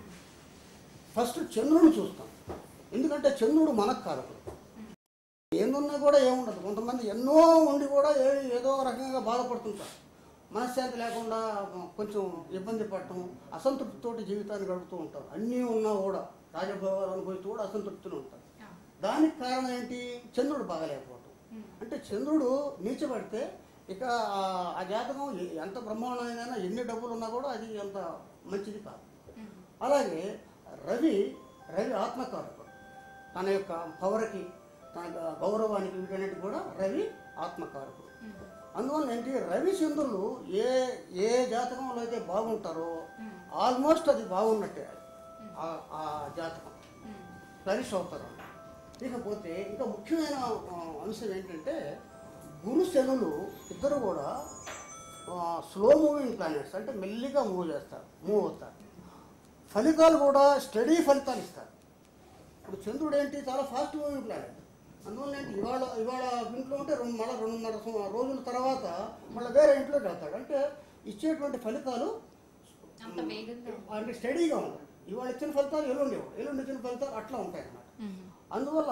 ఫస్ట్ చంద్రుని చూస్తాం ఎందుకంటే చంద్రుడు మనకు కారకుడు ఏమున్నా కూడా ఏముండదు కొంతమంది ఎన్నో ఉండి కూడా ఏ- ఏదో రకంగా బాధపడుతుంటారు మనశ్శాంతి లేకుండా కొంచెం ఇబ్బంది పడటం అసంతృప్తితోటి జీవితాన్ని గడుపుతూ ఉంటారు అన్నీ ఉన్నా కూడా రాజభోగాలు అనుభవిస్తూ కూడా అసంతృప్తిలో ఉంటారు దానికి కారణం ఏంటి చంద్రుడు బాగలేకపోవటం అంటే చంద్రుడు నీచబడితే ఇక ఆ- ఆ జాతకం ఎ- ఎంత బ్రహ్మాండమైనా ఎన్ని డబ్బులు ఉన్నా కూడా అది అంత మంచిది కాదు అలాగే రవి రవి ఆత్మకారకుడు తన యొక్క పవర్కి తన గౌరవానికి వీటన్నిటి కూడా రవి ఆత్మకారకుడు అందువల్ల ఏంటి రవి చంద్రులు ఏ ఏ జాతకంలో అయితే బాగుంటారో ఆల్మోస్ట్ అది బాగున్నట్టే ఆ- ఆ జాతకం ఫ్లరిష్ అవుతారు ఇకపోతే ఇంకా ముఖ్యమైన ఆ, అంశం ఏంటంటే గురు శనులు ఇద్దరు కూడా స్లో మూవింగ్ ప్లానెట్స్ అంటే మెల్లిగా మూవ్ చేస్తారు మూవ్ అవుతారు ఫలితాలు కూడా స్టడీ ఫలితాలు ఇస్తారు ఇప్పుడు చంద్రుడు ఏంటి చాలా ఫాస్ట్ మూవింగ్ ప్లానెట్ అందువల్ల ఏంటి ఇవాళ ఇవాళ ఇంట్లో ఉంటే రెండు మళ్ళీ రెండున్నర సం- రోజుల తర్వాత మళ్ళీ వేరే ఇంట్లోకి వెళ్తాడు అంటే ఇచ్చేటువంటి ఫలితాలు అంత వేగంగా అంటే స్టడీగా ఉంటాయి ఇవాళ ఇచ్చిన ఫలితాలు ఎల్లుండి ఇవ్వడు. ఎల్లుండి ఇచ్చిన ఫలితాలు అట్లా ఉంటాయి అన్నమాట అందువల్ల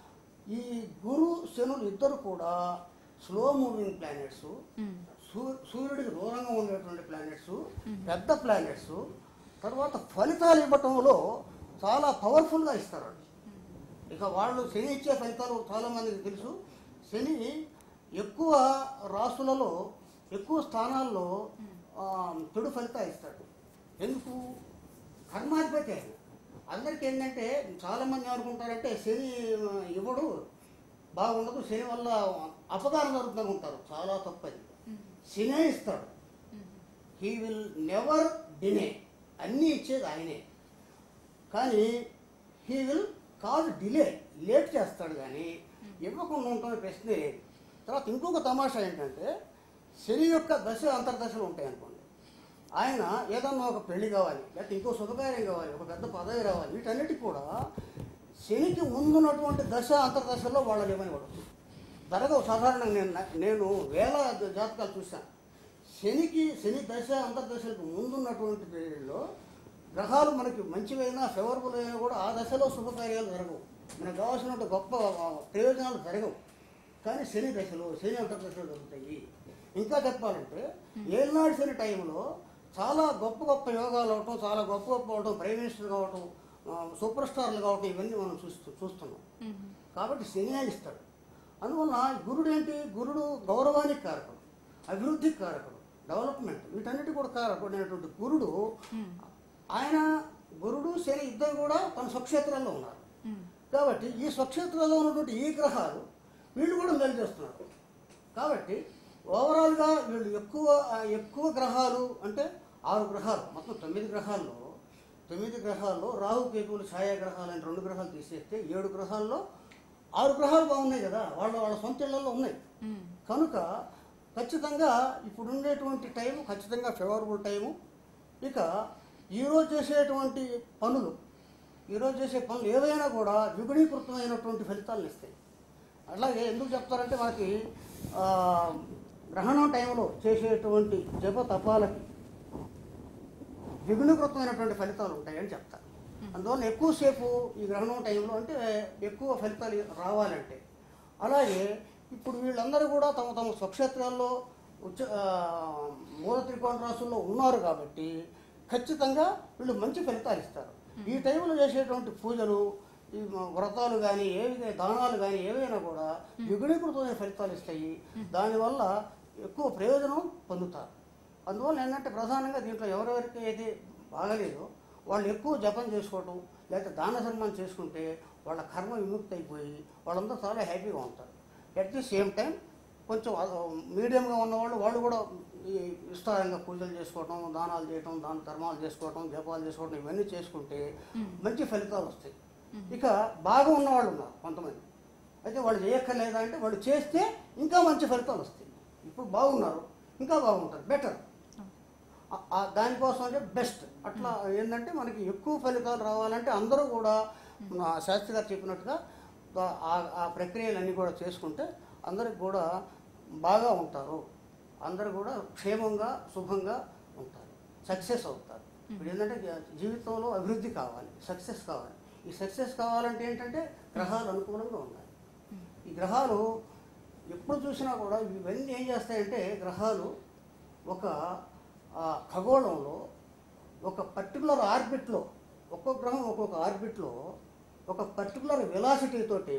ఈ గురు శనులు ఇద్దరు కూడా స్లో మూవింగ్ ప్లానెట్స్ సూర్యుడికి దూరంగా ఉండేటువంటి ప్లానెట్స్ పెద్ద ప్లానెట్స్ తర్వాత ఫలితాలు ఇవ్వటంలో చాలా పవర్ఫుల్గా ఇస్తారు వాళ్ళు. ఇక వాళ్ళు శని ఇచ్చే ఫలితాలు చాలా మందికి తెలుసు శని ఎక్కువ రాసులలో ఎక్కువ స్థానాల్లో ఆ, చెడు ఫలితాలు ఇస్తాడు ఎందుకు కర్మాధిపతి ఆయన అందరికీ ఏంటంటే చాలా మంది ఏమనుకుంటారంటే శని ఆ, ఇవ్వడు బాగుండదు శని వల్ల అపకారం జరుగుతుంది అనుకుంటారు చాలా తప్పది శనే ఇస్తాడు హీ విల్ నెవర్ డినే అన్నీ ఇచ్చేది ఆయనే కానీ he will cause delay late చేస్తాడు కానీ ఇవ్వకుండా ఉంటుంది ప్రశ్నే లేదు తర్వాత ఇంకొక తమాషా ఏంటంటే శని యొక్క దశ అంతర్దశలు ఉంటాయి అనుకోండి ఆయన ఏదన్నా ఒక పెళ్లి కావాలి లేకపోతే ఇంకో శుభకార్యం కావాలి ఒక పెద్ద పదవి రావాలి వీటన్నిటికి కూడా శనికి ముందున్నటువంటి దశ అంతర్దశల్లో వాళ్ళు ఏమని పడుతుంది జరగవు సాధారణంగా నేను నేను వేల జాతకాలు చూశాను శనికి శని దశ అంతర్దశలకు ముందున్నటువంటి పీరియడ్లో గ్రహాలు మనకి మంచివైనా ఫేవరబుల్ అయినా కూడా ఆ దశలో శుభకార్యాలు జరగవు మనకు కావాల్సినటువంటి గొప్ప ప్రయోజనాలు జరగవు కానీ శని దశలో శని అంతర్దశలో జరుగుతాయి ఇంకా చెప్పాలంటే ఏనాడు శని టైంలో చాలా గొప్ప గొప్ప యోగాలు అవటం చాలా గొప్ప గొప్ప అవటం ప్రైమ్ మినిస్టర్ కావటం ఆ, సూపర్ స్టార్లు కావటం ఇవన్నీ మనం చూస్తూ చూస్తున్నాం కాబట్టి శని ఇస్తాడు అందువల్ల గురుడు ఏంటి గురుడు గౌరవానికి కారకుడు అభివృద్ధికి కారకుడు డెవలప్మెంట్ వీటన్నిటి కూడా కారకుడైనటువంటి గురుడు ఆయన గురుడు శని ఇద్దరు కూడా తన స్వక్షేత్రాల్లో ఉన్నారు కాబట్టి ఈ స్వక్షేత్రాల్లో ఉన్నటువంటి ఈ గ్రహాలు వీళ్ళు కూడా మేలు చేస్తున్నారు కాబట్టి ఓవరాల్గా వీళ్ళు ఎక్కువ ఎక్కువ గ్రహాలు అంటే ఆరు గ్రహాలు మొత్తం తొమ్మిది గ్రహాల్లో తొమ్మిది గ్రహాల్లో రాహు కేతువులు ఛాయాగ్రహాలు అని రెండు గ్రహాలు తీసేస్తే ఏడు గ్రహాల్లో ఆరు గ్రహాలు బాగున్నాయి కదా వాళ్ళ వాళ్ళ సొంత ఇళ్లలో ఉన్నాయి కనుక ఖచ్చితంగా ఇప్పుడు ఉండేటువంటి టైం ఖచ్చితంగా ఫేవరబుల్ టైము ఇక ఈరోజు చేసేటువంటి పనులు ఈరోజు చేసే పనులు ఏవైనా కూడా విగుణీకృతమైనటువంటి ఫలితాలను ఇస్తాయి అలాగే ఎందుకు చెప్తారంటే మనకి ఆ, గ్రహణం టైంలో చేసేటువంటి జప తపాలకి ద్విగుణీకృతమైనటువంటి ఫలితాలు ఉంటాయని చెప్తారు అందువల్ల ఎక్కువసేపు ఈ గ్రహణం టైంలో అంటే ఎక్కువ ఫలితాలు రావాలంటే అలాగే ఇప్పుడు వీళ్ళందరూ కూడా తమ తమ స్వక్షేత్రాల్లో ఉచ్చ ఆ, మూల త్రికోణ రాశుల్లో ఉన్నారు కాబట్టి ఖచ్చితంగా వీళ్ళు మంచి ఫలితాలు ఇస్తారు ఈ టైంలో చేసేటువంటి పూజలు ఈ మ- వ్రతాలు కానీ ఏవి దానాలు కానీ ఏవైనా కూడా ద్విగుణీకృతమైన ఫలితాలు ఇస్తాయి దానివల్ల ఎక్కువ ప్రయోజనం పొందుతారు అందువల్ల ఏంటంటే ప్రధానంగా దీంట్లో ఎవరెవరికి అయితే బాగలేదో వాళ్ళు ఎక్కువ జపం చేసుకోవటం లేకపోతే దాన ధర్మం చేసుకుంటే వాళ్ళ కర్మ విముక్తి అయిపోయి వాళ్ళందరూ చాలా హ్యాపీగా ఉంటారు అట్ ది సేమ్ టైం కొంచెం మీడియంగా ఉన్నవాళ్ళు వాళ్ళు కూడా ఈ విస్తారంగా పూజలు చేసుకోవటం దానాలు చేయటం దాన ధర్మాలు చేసుకోవటం జపాలు చేసుకోవటం ఇవన్నీ చేసుకుంటే మంచి ఫలితాలు వస్తాయి ఇక బాగా ఉన్నవాళ్ళు ఉన్నారు కొంతమంది అయితే వాళ్ళు చేయక్కర్లేదా అంటే వాళ్ళు చేస్తే ఇంకా మంచి ఫలితాలు వస్తాయి ఇప్పుడు బాగున్నారు ఇంకా బాగుంటారు బెటర్ ఆ- ఆ దానికోసం అంటే బెస్ట్ అట్లా ఏంటంటే మనకి ఎక్కువ ఫలితాలు రావాలంటే అందరూ కూడా మన శాస్త్రి గారు చెప్పినట్టుగా ఆ- ఆ- ఆ ప్రక్రియలన్నీ కూడా చేసుకుంటే అందరికి కూడా బాగా ఉంటారు అందరూ కూడా క్షేమంగా శుభంగా ఉంటారు సక్సెస్ అవుతారు ఇప్పుడు ఏంటంటే జీ- జీవితంలో అభివృద్ధి కావాలి సక్సెస్ కావాలి ఈ సక్సెస్ కావాలంటే ఏంటంటే గ్రహాలు అనుకూలంగా ఉండాలి ఈ గ్రహాలు ఎప్పుడు చూసినా కూడా ఇవన్నీ ఏం చేస్తాయంటే గ్రహాలు ఒక ఆ, ఖగోళంలో ఒక పర్టికులర్ ఆర్బిట్లో ఒక్కొక్క గ్రహం ఒక్కొక్క ఆర్బిట్లో ఒక పర్టికులర్ వెలాసిటీ తోటి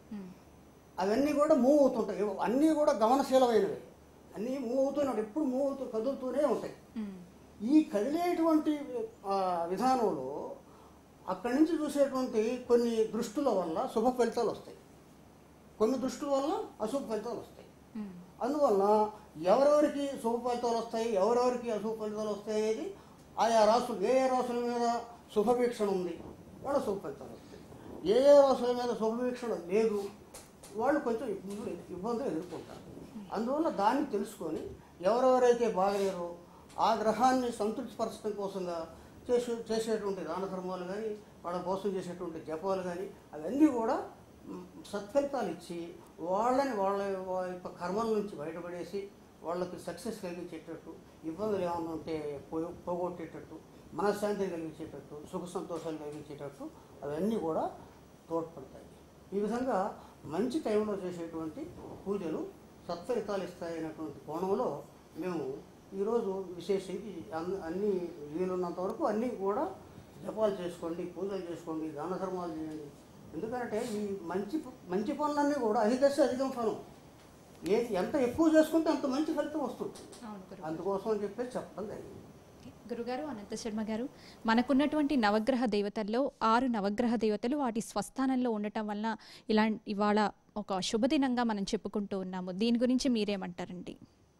అవన్నీ కూడా మూవ్ అవుతుంటాయి ఇవి అన్నీ కూడా గమనశీలమైనవి అన్నీ మూవ్ అవుతున్నాడు ఎప్పుడు మూవ్ అవుతూ కదులుతూనే ఉంటాయి ఈ కదిలేటువంటి ఆ, విధానంలో అక్కడి నుంచి చూసేటువంటి కొన్ని దృష్టుల వల్ల శుభ ఫలితాలు వస్తాయి కొన్ని దృష్టుల వల్ల అశుభ ఫలితాలు వస్తాయి అందువల్ల ఎవరెవరికి శుభ ఫలితాలు వస్తాయి ఎవరెవరికి అశుభ ఫలితాలు వస్తాయి అనేది ఆయా రాసులు ఏ ఏ రాసుల మీద శుభవీక్షణ ఉంది వాళ్ళ శుభ ఫలితాలు వస్తాయి ఏ ఏ రాసుల మీద శుభవీక్షణ లేదు వాళ్ళు కొంచెం ఇబ్బందులు ఇబ్బందులు ఎదుర్కొంటారు అందువల్ల దాన్ని తెలుసుకొని ఎవరెవరైతే బాగలేరో ఆ గ్రహాన్ని సంతృప్తిపరచడం కోసంగా చేసే చేసేటువంటి దాన ధర్మాలు కానీ వాళ్ళ కోసం చేసేటువంటి జపాలు కానీ అవన్నీ కూడా మ్, సత్ఫలితాలు ఇచ్చి వాళ్ళని వాళ్ళ వాళ్ళ యొక్క కర్మల నుంచి బయటపడేసి వాళ్ళకి సక్సెస్ కలిగించేటట్టు ఇబ్బందులు ఏమైనా ఉంటే పో- పోగొట్టేటట్టు మనశ్శాంతిని కలిగించేటట్టు సుఖ సంతోషాలు కలిగించేటట్టు అవన్నీ కూడా తోడ్పడతాయి ఈ విధంగా మంచి టైంలో చేసేటువంటి పూజలు సత్ఫలితాలు ఇస్తాయనేటువంటి కోణంలో మేము ఈరోజు విశేషించి అన్ని అన్ని వీలున్నంత వరకు అన్నీ కూడా జపాలు చేసుకోండి పూజలు చేసుకోండి దాన ధర్మాలు చేయండి ఎందుకంటే ఈ మంచి మంచి పనులన్నీ కూడా అధికస్తే అధికం ఫలం ఏది ఎంత ఎక్కువ చేసుకుంటే అంత మంచి ఫలితం వస్తుంది అవును గురువు అందుకోసం అని చెప్పేసి చెప్పడం జరిగింది గురుగారు అనంత శర్మ గారు మనకున్నటువంటి నవగ్రహ దేవతల్లో ఆరు నవగ్రహ దేవతలు వాటి స్వస్థానంలో ఉండటం వలన ఇలా ఇవాళ ఒక శుభదినంగా మనం చెప్పుకుంటూ ఉన్నాము దీని గురించి మీరేమంటారండి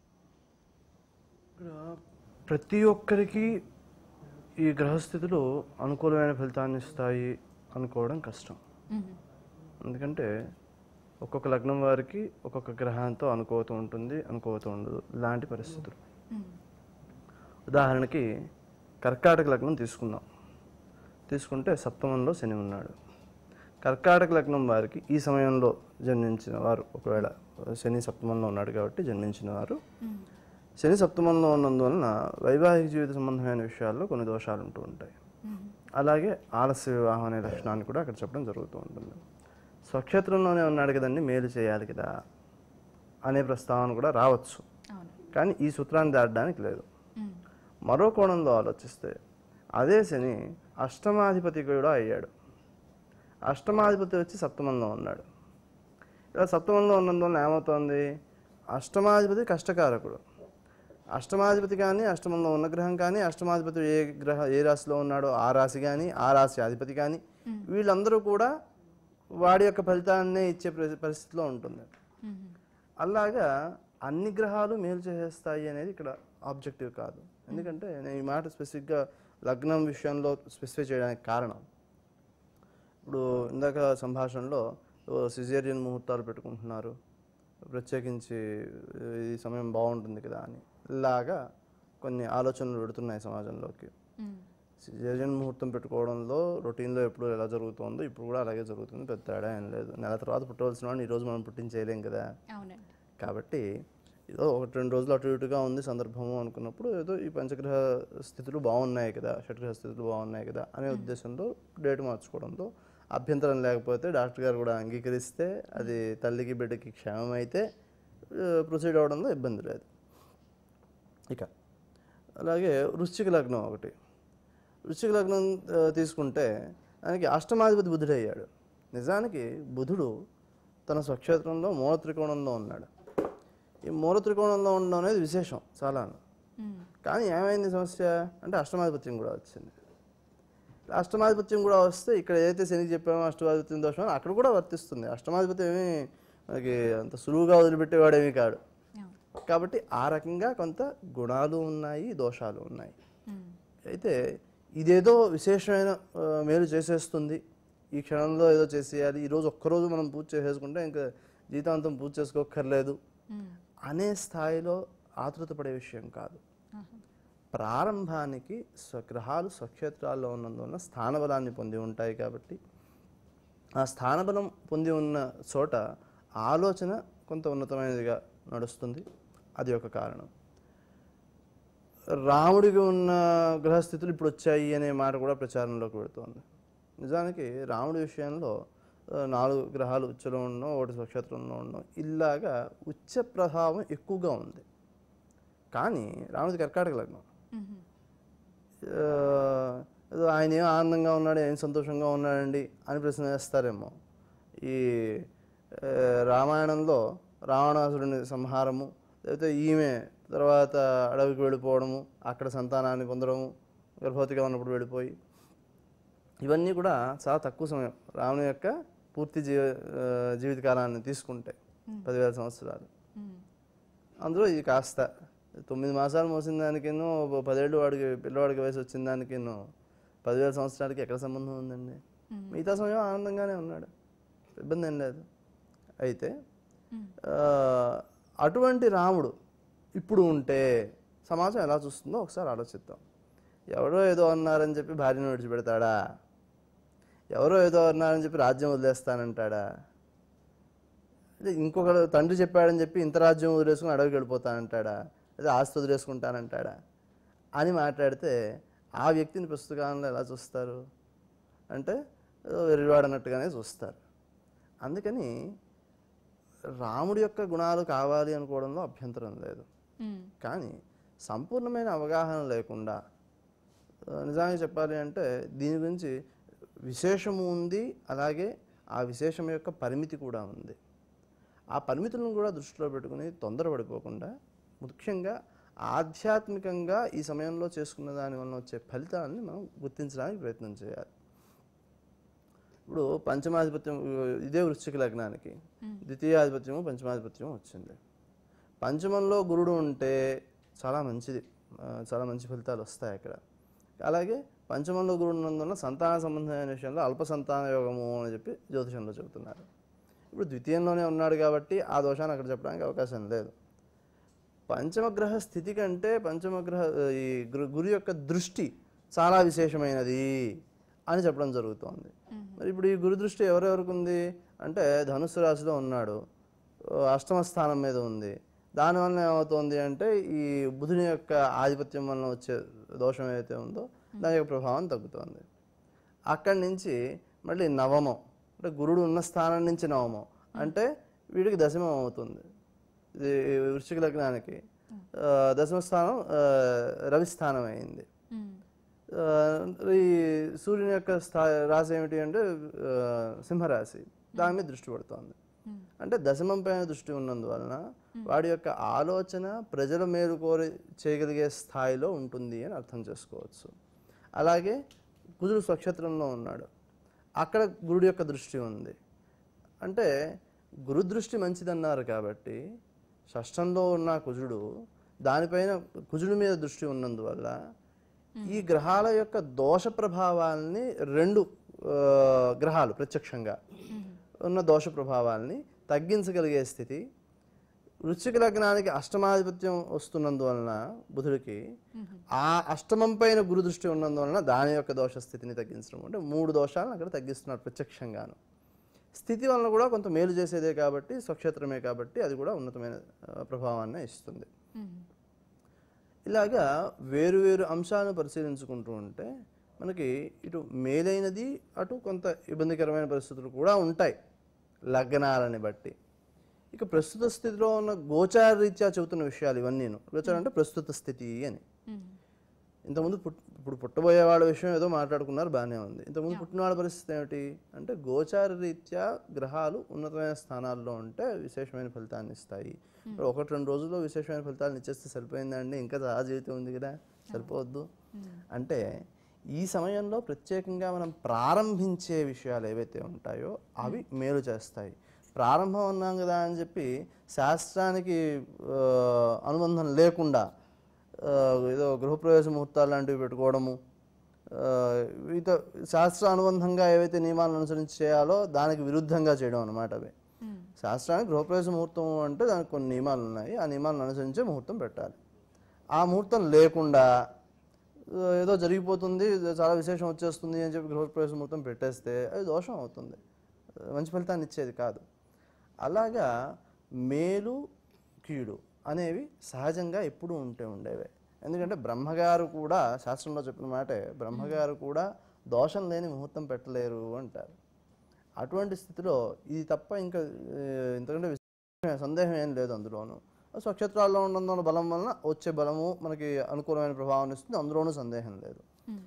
ఇక్కడ ప్రతి ఒక్కరికి ఈ గ్రహస్థితులు అనుకూలమైన ఫలితాన్ని ఇస్తాయి అనుకోవడం కష్టం మ్మ్. ఎందుకంటే ఒక్కొక్క లగ్నం వారికి ఒక్కొక్క గ్రహంతో అనుకోతూ ఉంటుంది అనుకోతూ ఉండదు ఇలాంటి పరిస్థితులు మ్మ్. ఉదాహరణకి కర్కాటక లగ్నం తీసుకుందాం తీసుకుంటే సప్తమంలో శని ఉన్నాడు కర్కాటక లగ్నం వారికి ఈ సమయంలో జన్మించిన వారు ఒకవేళ శని సప్తమంలో ఉన్నాడు కాబట్టి జన్మించిన వారు మ్మ్. శని సప్తమంలో ఉన్నందువలన వైవాహిక జీవిత సంబంధమైన విషయాల్లో కొన్ని దోషాలు ఉంటూ ఉంటాయి మ్మ్. అలాగే ఆలస్య వివాహం అనే లక్షణాన్ని కూడా అక్కడ చెప్పడం జరుగుతూ ఉంటుంది స్వక్షేత్రంలోనే ఉన్నాడు కదండి మేలు చేయాలి కదా అనే ప్రస్తావన కూడా రావచ్చు అవును కానీ ఈ సూత్రాన్ని దాటడానికి లేదు మ్మ్. మరో కోణంలో ఆలోచిస్తే అదే శని అష్టమాధిపతి కూడా అయ్యాడు అష్టమాధిపతి వచ్చి సప్తమంలో ఉన్నాడు ఇలా సప్తమంలో ఉన్నందువల్ల ఏమవుతోంది అష్టమాధిపతి కష్టకారకుడు అష్టమాధిపతి కానీ అష్టమంలో ఉన్న గ్రహం కానీ అష్టమాధిపతి ఏ గ్రహ ఏ రాశిలో ఉన్నాడో ఆ రాశి కానీ ఆ రాశి అధిపతి కానీ వీళ్ళందరూ కూడా వాడి యొక్క ఫలితాన్నే ఇచ్చే పరి- పరిస్థితిలో ఉంటుంది మ్మ్. అలాగా అన్ని గ్రహాలు మేలు చేసేస్తాయి అనేది ఇక్కడ ఆబ్జెక్టివ్ కాదు ఎందుకంటే నేను ఈ మాట స్పెసిఫిక్గా లగ్నం విషయంలో స్పెసిఫై చేయడానికి కారణం ఇప్పుడు ఇందాక సంభాషణలో సిజేరియన్ ముహూర్తాలు పెట్టుకుంటున్నారు ప్రత్యేకించి ఈ సమయం బాగుంటుంది కదా అని ఇలాగా కొన్ని ఆలోచనలు పెడుతున్నాయి సమాజంలోకి మ్మ్. సిజేరియన్ ముహూర్తం పెట్టుకోవడంలో రొటీన్లో ఎప్పుడు ఎలా జరుగుతుందో ఇప్పుడు కూడా అలాగే జరుగుతుంది పెద్ద తేడా ఏం లేదు నెల తర్వాత పుట్టవలసిన వాడిని ఈరోజు మనం పుట్టించేయలేం కదా అవునండి కాబట్టి ఏదో ఒకటి రెండు రోజులు అటు ఇటుగా ఉంది సందర్భము అనుకున్నప్పుడు ఏదో ఈ పంచగ్రహ స్థితులు బాగున్నాయి కదా షట్గ్రహ స్థితులు బాగున్నాయి కదా అనే ఉద్దేశంతో డేట్ మార్చుకోవడంతో అభ్యంతరం లేకపోతే డాక్టర్ గారు కూడా అంగీకరిస్తే అది తల్లికి బిడ్డకి క్షేమం అయితే ప్రొసీడ్ అవడంలో ఇబ్బంది లేదు ఇక అలాగే వృశ్చిక లగ్నం ఒకటి వృశ్చిక లగ్నం ఆ, తీసుకుంటే దానికి అష్టమాధిపతి బుధుడు అయ్యాడు నిజానికి బుధుడు తన స్వక్షేత్రంలో మూల త్రికోణంలో ఉన్నాడు ఈ మూల త్రికోణంలో ఉండడం అనేది విశేషం చాలా మ్మ్. కానీ ఏమైంది సమస్య అంటే అష్టమాధిపత్యం కూడా వచ్చింది అష్టమాధిపత్యం కూడా వస్తే ఇక్కడ ఏదైతే శనికి చెప్పామో అష్టమాధిపత్యం దోషం అని అక్కడ కూడా వర్తిస్తుంది అష్టమాధిపత్యం ఏమీ మనకి అంత సులువుగా వదిలిపెట్టేవాడేమీ కాడు అవును కాబట్టి ఆ రకంగా కొంత గుణాలు ఉన్నాయి దోషాలు ఉన్నాయి మ్మ్. అయితే ఇదేదో విశేషమైన ఆ, మేలు చేసేస్తుంది ఈ క్షణంలో ఏదో చేసేయాలి ఈరోజు ఒక్కరోజు మనం పూజ చేసేసుకుంటే ఇంకా జీవితాంతం పూజ చేసుకోక్కర్లేదు మ్మ్. అనే స్థాయిలో ఆతృత పడే విషయం కాదు ఆహా. ప్రారంభానికి స్వగ్రహాలు స్వక్షేత్రాల్లో ఉన్నందువలన స్థానబలాన్ని పొంది ఉంటాయి కాబట్టి ఆ స్థానబలం పొంది ఉన్న చోట ఆలోచన కొంత ఉన్నతమైనదిగా నడుస్తుంది అది ఒక కారణం రాముడికి ఉన్న గ్రహస్థితులు ఇప్పుడు వచ్చాయి అనే మాట కూడా ప్రచారంలోకి పెడుతోంది నిజానికి రాముడి విషయంలో ఆ, నాలుగు గ్రహాలు ఉచ్చలో ఉండడం ఒకటి స్వక్షేత్రంలో ఉండడం ఇలాగా ఉచ్చ ప్రభావం ఎక్కువగా ఉంది కానీ రాముడికి కర్కాటక లగ్నం మ్మ్. ఆ, ఏదో ఆయన ఏం ఆనందంగా ఉన్నాడు ఏం సంతోషంగా ఉన్నాడండి అని ప్రశ్న వేస్తారేమో ఈ ఆ, రామాయణంలో రావణాసురుని సంహారము లేకపోతే ఈమె తర్వాత అడవికి వెళ్ళిపోవడము అక్కడ సంతానాన్ని పొందడము గర్భవతిగా ఉన్నప్పుడు వెళ్ళిపోయి ఇవన్నీ కూడా చాలా తక్కువ సమయం రాముని యొక్క పూర్తి జీవ ఆ, జీవితకాలాన్ని తీసుకుంటే పదివేల సంవత్సరాలు మ్మ్. అందులో ఇది కాస్త తొమ్మిది మాసాలు మోసిన దానికేనో ఓ పదేళ్ళు వాడికి పిల్లవాడికి వయసు వచ్చిన దానికేనో పదివేల సంవత్సరాలకి ఎక్కడ సంబంధం ఉందండి మిగతా సమయం ఆనందంగానే ఉన్నాడు ఇబ్బంది ఏం లేదు అయితే ఆ, అటువంటి రాముడు ఇప్పుడు ఉంటే సమాజం ఎలా చూస్తుందో ఒకసారి ఆలోచిద్దాం ఎవరో ఏదో అన్నారని చెప్పి భార్యను విడిచిపెడతాడా ఎవరో ఏదో అన్నారని చెప్పి రాజ్యం వదిలేస్తానంటాడా అదే ఇంకొకరు తండ్రి చెప్పాడని చెప్పి ఇంత రాజ్యం వదిలేసుకుని అడవికి వెళ్ళిపోతానంటాడా లేదా ఆస్తి వదిలేసుకుంటానంటాడా అని మాట్లాడితే ఆ వ్యక్తిని పుస్తకాలను ఎలా చూస్తారు అంటే ఏదో వెర్రివాడన్నట్టుగానే చూస్తారు అందుకని రాముడి యొక్క గుణాలు కావాలి అనుకోవడంలో అభ్యంతరం లేదు మ్మ్. కానీ సంపూర్ణమైన అవగాహన లేకుండా ఆ, నిజానికి చెప్పాలి అంటే దీని గురించి విశేషము ఉంది అలాగే ఆ విశేషం యొక్క పరిమితి కూడా ఉంది ఆ పరిమితులను కూడా దృష్టిలో పెట్టుకుని తొందరపడిపోకుండా ముఖ్యంగా ఆధ్యాత్మికంగా ఈ సమయంలో చేసుకున్న దాని వల్ల వచ్చే ఫలితాలని మనం గుర్తించడానికి ప్రయత్నం చేయాలి ఇప్పుడు పంచమాధిపత్యం ఇదే వృశ్చిక లగ్నానికి ద్వితీయాధిపత్యము పంచమాధిపత్యము వచ్చింది పంచమంలో గురుడు ఉంటే చాలా మంచిది ఆ, చాలా మంచి ఫలితాలు వస్తాయి అక్కడ అలాగే పంచమంలో గురుడు ఉన్నందువల్ల సంతాన సంబంధమైన విషయంలో అల్ప సంతాన యోగము అని చెప్పి జ్యోతిషంలో చెబుతున్నారు ఇప్పుడు ద్వితీయంలోనే ఉన్నాడు కాబట్టి ఆ దోషాన్ని అక్కడ చెప్పడానికి అవకాశం లేదు పంచమగ్రహ స్థితి కంటే పంచమగ్రహ ఈ గురు గురు యొక్క దృష్టి చాలా విశేషమైనది అని చెప్పడం జరుగుతోంది మరి ఇప్పుడు ఈ గురు దృష్టి ఎవరెవరికి ఉంది అంటే ధనుస్సు రాశిలో ఉన్నాడు ఆ, అష్టమ స్థానం మీద ఉంది దానివల్ల ఏమవుతోంది అంటే ఈ బుధుని యొక్క ఆధిపత్యం వలన వచ్చే దోషం ఏదైతే ఉందో దాని యొక్క ప్రభావం తగ్గుతోంది అక్కడి నుంచి మళ్ళీ నవమం అంటే గురుడు ఉన్న స్థానం నుంచి నవమం అంటే వీడికి దశమం అవుతుంది ఇది వృశ్చిక లగ్నానికి ఆ, దశమ స్థానం ఆ, రవి స్థానం అయింది మ్మ్. ఆ, ఈ సూర్యుని యొక్క స్థా రాశి ఏమిటి అంటే ఆ, సింహరాశి దాని మీద దృష్టి పడుతోంది అంటే దశమం పైన దృష్టి ఉన్నందువలన వాడి యొక్క ఆలోచన ప్రజల మేలు కోరి చేయగలిగే స్థాయిలో ఉంటుంది అని అర్థం చేసుకోవచ్చు అలాగే కుజుడు స్వక్షేత్రంలో ఉన్నాడు అక్కడ గురుడు యొక్క దృష్టి ఉంది అంటే గురు దృష్టి మంచిదన్నారు కాబట్టి షష్టంలో ఉన్న కుజుడు దానిపైన కుజుడి మీద దృష్టి ఉన్నందువల్ల ఈ గ్రహాల యొక్క దోష ప్రభావాల్ని రెండు ఆ, గ్రహాలు ప్రత్యక్షంగా ఉన్న దోష ప్రభావాల్ని తగ్గించగలిగే స్థితి వృశ్చిక లగ్నానికి అష్టమాధిపత్యం వస్తున్నందువలన బుధుడికి ఆ అష్టమం పైన గురు దృష్టి ఉన్నందువలన దాని యొక్క దోష స్థితిని తగ్గించడం అంటే మూడు దోషాలను అక్కడ తగ్గిస్తున్నారు ప్రత్యక్షంగాను స్థితి వలన కూడా కొంత మేలు చేసేదే కాబట్టి స్వక్షేత్రమే కాబట్టి అది కూడా ఉన్నతమైన ఆ, ప్రభావాన్ని ఇస్తుంది మ్మ్. ఇలాగా వేరు వేరు అంశాలను పరిశీలించుకుంటూ ఉంటే మనకి ఇటు మేలైనది అటు కొంత ఇబ్బందికరమైన పరిస్థితులు కూడా ఉంటాయి లగ్నాలని బట్టి ఇక ప్రస్తుత స్థితిలో ఉన్న గోచార రీత్యా చెబుతున్న విషయాలు ఇవన్నీను గోచారం అంటే ప్రస్తుత స్థితి అని మ్మ్. ఇంతకుముందు పుట్ ఇప్పుడు పుట్టబోయే వాళ్ళ విషయం ఏదో మాట్లాడుకున్నారు బాగానే ఉంది ఇంతకుముందు పుట్టిన వాళ్ళ పరిస్థితి ఏమిటి అంటే గోచార రీత్యా గ్రహాలు ఉన్నతమైన స్థానాల్లో ఉంటే విశేషమైన ఫలితాన్ని ఇస్తాయి ఇప్పుడు ఒకటి రెండు రోజుల్లో విశేషమైన ఫలితాలను ఇచ్చేస్తే సరిపోయిందండి ఇంకా చాలా జీవితం ఉంది కదా సరిపోవద్దు అంటే ఈ సమయంలో ప్రత్యేకంగా మనం ప్రారంభించే విషయాలు ఏవైతే ఉంటాయో అవి మేలు చేస్తాయి ప్రారంభం అన్నాం కదా అని చెప్పి శాస్త్రానికి ఆ, అనుబంధం లేకుండా ఆ, ఏదో గృహప్రవేశ ముహూర్తాలు లాంటివి పెట్టుకోవడము ఆ, వీటితో శాస్త్ర అనుబంధంగా ఏవైతే నియమాలను అనుసరించి చేయాలో దానికి విరుద్ధంగా చేయడం అన్నమాట అవి మ్మ్. శాస్త్రానికి గృహప్రవేశ ముహూర్తం అంటే దానికి కొన్ని నియమాలు ఉన్నాయి ఆ నియమాలను అనుసరించే ముహూర్తం పెట్టాలి ఆ ముహూర్తం లేకుండా ఆ, ఏదో జరిగిపోతుంది చాలా విశేషం వచ్చేస్తుంది అని చెప్పి గృహప్రవేశ ముహూర్తం పెట్టేస్తే అది దోషం అవుతుంది ఆ, మంచి ఫలితాన్ని ఇచ్చేది కాదు అలాగా మేలు కీడు అనేవి సహజంగా ఎప్పుడూ ఉంటే ఉండేవే ఎందుకంటే బ్రహ్మగారు కూడా శాస్త్రంలో చెప్పిన మాటే బ్రహ్మగారు కూడా దోషం లేని ముహూర్తం పెట్టలేరు అంటారు అటువంటి స్థితిలో ఇది తప్ప ఇంకా ఆ, ఇంతకంటే విశేషమైన సందేహం ఏం లేదు అందులోనూ స్వక్షేత్రాల్లో ఉండడం బలం వలన వచ్చే బలము మనకి అనుకూలమైన ప్రభావం ఇస్తుంది అందులోనూ సందేహం లేదు మ్మ్.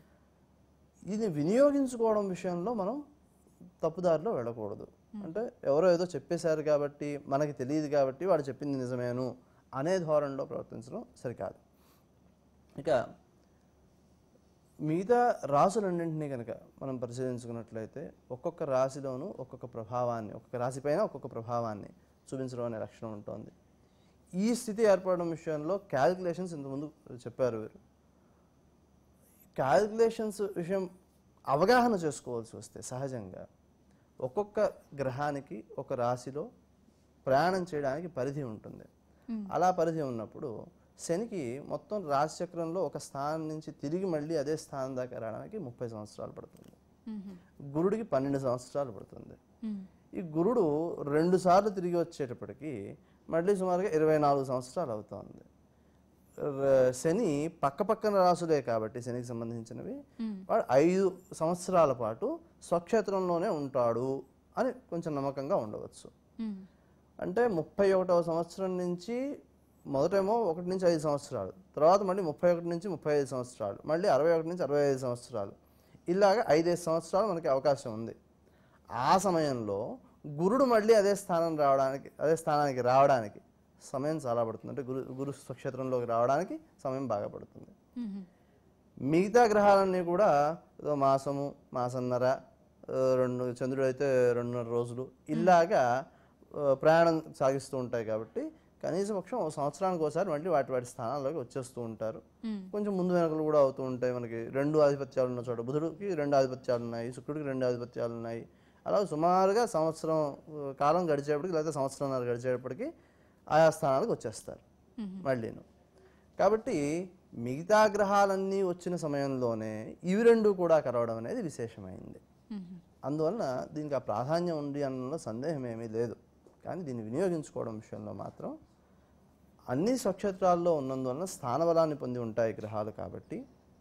ఇది వినియోగించుకోవడం విషయంలో మనం తప్పుదారిలో వెళ్ళకూడదు అంటే ఎవరో ఏదో చెప్పేశారు కాబట్టి మనకి తెలియదు కాబట్టి వాడు చెప్పింది నిజమేను అనే ధోరణిలో ప్రవర్తించడం సరికాదు ఇక మిగతా రాసులన్నింటినీ కనుక మనం పరిశీలించుకున్నట్లయితే ఒక్కొక్క రాశిలోనూ ఒక్కొక్క ప్రభావాన్ని ఒక్కొక్క రాశి పైన ఒక్కొక్క ప్రభావాన్ని చూపించడం అనే లక్షణం ఉంటుంది ఈ స్థితి ఏర్పడడం విషయంలో క్యాలిక్యులేషన్స్ ఇంతకుముందు చెప్పారు వీరు క్యాలిక్యులేషన్స్ విషయం అవగాహన చేసుకోవాల్సి వస్తే సహజంగా ఒక్కొక్క గ్రహానికి ఒక రాశిలో ప్రయాణం చేయడానికి పరిధి ఉంటుంది అలా పరిధి ఉన్నప్పుడు శనికి మొత్తం రాశిచక్రంలో ఒక స్థానం నుంచి తిరిగి మళ్ళీ అదే స్థానం దాకా రావడానికి ముప్పై సంవత్సరాలు పడుతుంది గురుడికి పన్నెండు సంవత్సరాలు పడుతుంది మ్మ్. ఈ గురుడు రెండు సార్లు తిరిగి వచ్చేటప్పటికి మళ్ళీ సుమారుగా ఇరవై నాలుగు సంవత్సరాలు అవుతోంది ర- శని పక్క పక్కన రాసులే కాబట్టి శనికి సంబంధించినవి వాడు ఐదు సంవత్సరాల పాటు స్వక్షేత్రంలోనే ఉంటాడు అని కొంచెం నమ్మకంగా ఉండవచ్చు మ్మ్. అంటే ముప్పై ఒకటవ సంవత్సరం నుంచి మొదటేమో ఒకటి నుంచి ఐదు సంవత్సరాలు తర్వాత మళ్ళీ ముప్పై ఒకటి నుంచి ముప్పై ఐదు సంవత్సరాలు మళ్ళీ అరవై ఒకటి నుంచి అరవై ఐదు సంవత్సరాలు ఇలాగ ఐదైదు సంవత్సరాలు మనకి అవకాశం ఉంది ఆ సమయంలో గురుడు మళ్ళీ అదే స్థానం రావడానికి అదే స్థానానికి రావడానికి సమయం చాలా పడుతుంది అంటే గురు గురు స్వక్షేత్రంలోకి రావడానికి సమయం బాగా పడుతుంది మ్మ్. మిగతా గ్రహాలన్నీ కూడా ఏదో మాసము మాసన్నర ఆ, రెండు చంద్రుడు అయితే రెండున్నర రోజులు ఇలాగా ఆ, ప్రయాణం సాగిస్తూ ఉంటాయి కాబట్టి కనీసం పక్షం ఒక సంవత్సరానికి ఒకసారి మళ్ళీ వాటి వాటి స్థానాల్లోకి వచ్చేస్తూ ఉంటారు మ్మ్. కొంచెం ముందు వెనకలు కూడా అవుతూ ఉంటాయి మనకి రెండు ఆధిపత్యాలు ఉన్న చోట బుధుడికి రెండు ఆధిపత్యాలు ఉన్నాయి శుక్రుడికి రెండు ఆధిపత్యాలు ఉన్నాయి అలా సుమారుగా సంవత్సరం ఆ, కాలం గడిచేపటికి లేకపోతే సంవత్సరంన్నర గడిచేటప్పటికి ఆయా స్థానాలకు వచ్చేస్తారు మళ్ళీను కాబట్టి మిగతా గ్రహాలన్నీ వచ్చిన సమయంలోనే ఇవి రెండు కూడా కలవడం అనేది విశేషమైంది మ్మ్. అందువలన దీనికి ఆ ప్రాధాన్యం ఉంది అన్నలో సందేహం ఏమీ లేదు కానీ దీన్ని వినియోగించుకోవడం విషయంలో మాత్రం అన్ని స్వక్షేత్రాల్లో ఉన్నందువలన స్థానబలాన్ని పొంది ఉంటాయి గ్రహాలు కాబట్టి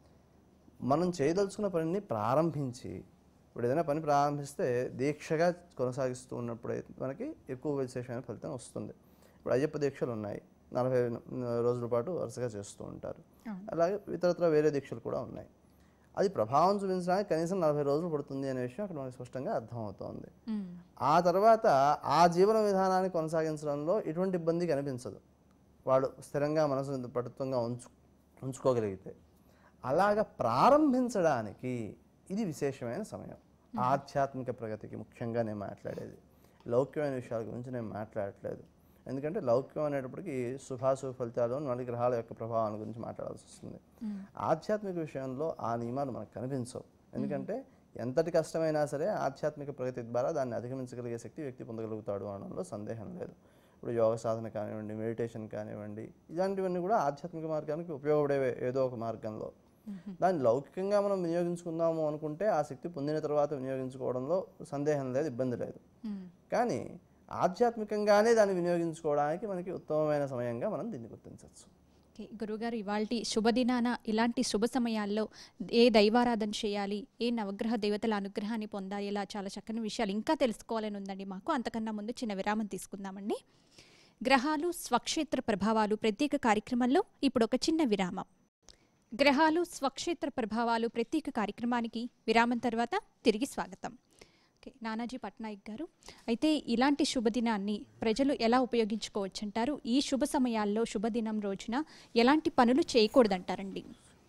మనం చేయదలుచుకున్న పనిని ప్రారంభించి ఇప్పుడు ఏదైనా పని ప్రారంభిస్తే దీక్షగా కొనసాగిస్తూ ఉన్నప్పుడు అయితే మనకి ఎక్కువ విశేషమైన ఫలితం వస్తుంది ఇప్పుడు అయ్యప్ప దీక్షలు ఉన్నాయి నలభై రోజుల పాటు వరుసగా చేస్తూ ఉంటారు అలాగే ఇతరత్ర వేరే దీక్షలు కూడా ఉన్నాయి అది ప్రభావం చూపించడానికి కనీసం నలభై రోజులు పడుతుంది అనే విషయం అక్కడ మనకి స్పష్టంగా అర్థమవుతోంది మ్మ్. ఆ తర్వాత ఆ జీవన విధానాన్ని కొనసాగించడంలో ఎటువంటి ఇబ్బంది కనిపించదు వాడు స్థిరంగా మనసు పటుత్వంగా ఉంచు ఉంచుకోగలిగితే అలాగ ప్రారంభించడానికి ఇది విశేషమైన సమయం ఆధ్యాత్మిక ప్రగతికి ముఖ్యంగా నేను మాట్లాడేది లౌక్యమైన విషయాల గురించి నేను మాట్లాడట్లేదు ఎందుకంటే లౌక్యం అనేటప్పటికి శుభాశుభ ఫలితాలు నాలుగు గ్రహాల యొక్క ప్రభావాల గురించి మాట్లాడాల్సి వస్తుంది ఆధ్యాత్మిక విషయంలో ఆ నియమాలు మనకు కనిపించవు ఎందుకంటే ఎంతటి కష్టమైనా సరే ఆధ్యాత్మిక ప్రగతి ద్వారా దాన్ని అధిగమించగలిగే శక్తి వ్యక్తి పొందగలుగుతాడు అనడంలో సందేహం లేదు ఇప్పుడు యోగ సాధన కానివ్వండి మెడిటేషన్ కానివ్వండి ఇలాంటివన్నీ కూడా ఆధ్యాత్మిక మార్గానికి ఉపయోగపడేవే ఏదో ఒక మార్గంలో దాన్ని లౌకికంగా మనం వినియోగించుకుందాము అనుకుంటే ఆ శక్తి పొందిన తర్వాత వినియోగించుకోవడంలో సందేహం లేదు ఇబ్బంది లేదు మ్మ్. కానీ ఆధ్యాత్మికంగానే దాన్ని వినియోగించుకోవడానికి మనకి ఉత్తమమైన సమయంగా మనం దీన్ని గుర్తించవచ్చు ఓకే గురువుగారు ఇవాళ శుభదినాన ఇలాంటి శుభ సమయాల్లో ఏ దైవారాధన చేయాలి ఏ నవగ్రహ దేవతల అనుగ్రహాన్ని పొందాలి ఇలా చాలా చక్కని విషయాలు ఇంకా తెలుసుకోవాలని ఉందండి మాకు అంతకన్నా ముందు చిన్న విరామం తీసుకుందామండి గ్రహాలు స్వక్షేత్ర ప్రభావాలు ప్రత్యేక కార్యక్రమంలో ఇప్పుడు ఒక చిన్న విరామం గ్రహాలు స్వక్షేత్ర ప్రభావాలు ప్రత్యేక కార్యక్రమానికి విరామం తర్వాత తిరిగి స్వాగతం ఓకే నానాజీ పట్నాయక్ గారు అయితే ఇలాంటి శుభదినాన్ని ప్రజలు ఎలా ఉపయోగించుకోవచ్చు అంటారు ఈ శుభ సమయాల్లో శుభదినం రోజున ఎలాంటి పనులు చేయకూడదంటారండి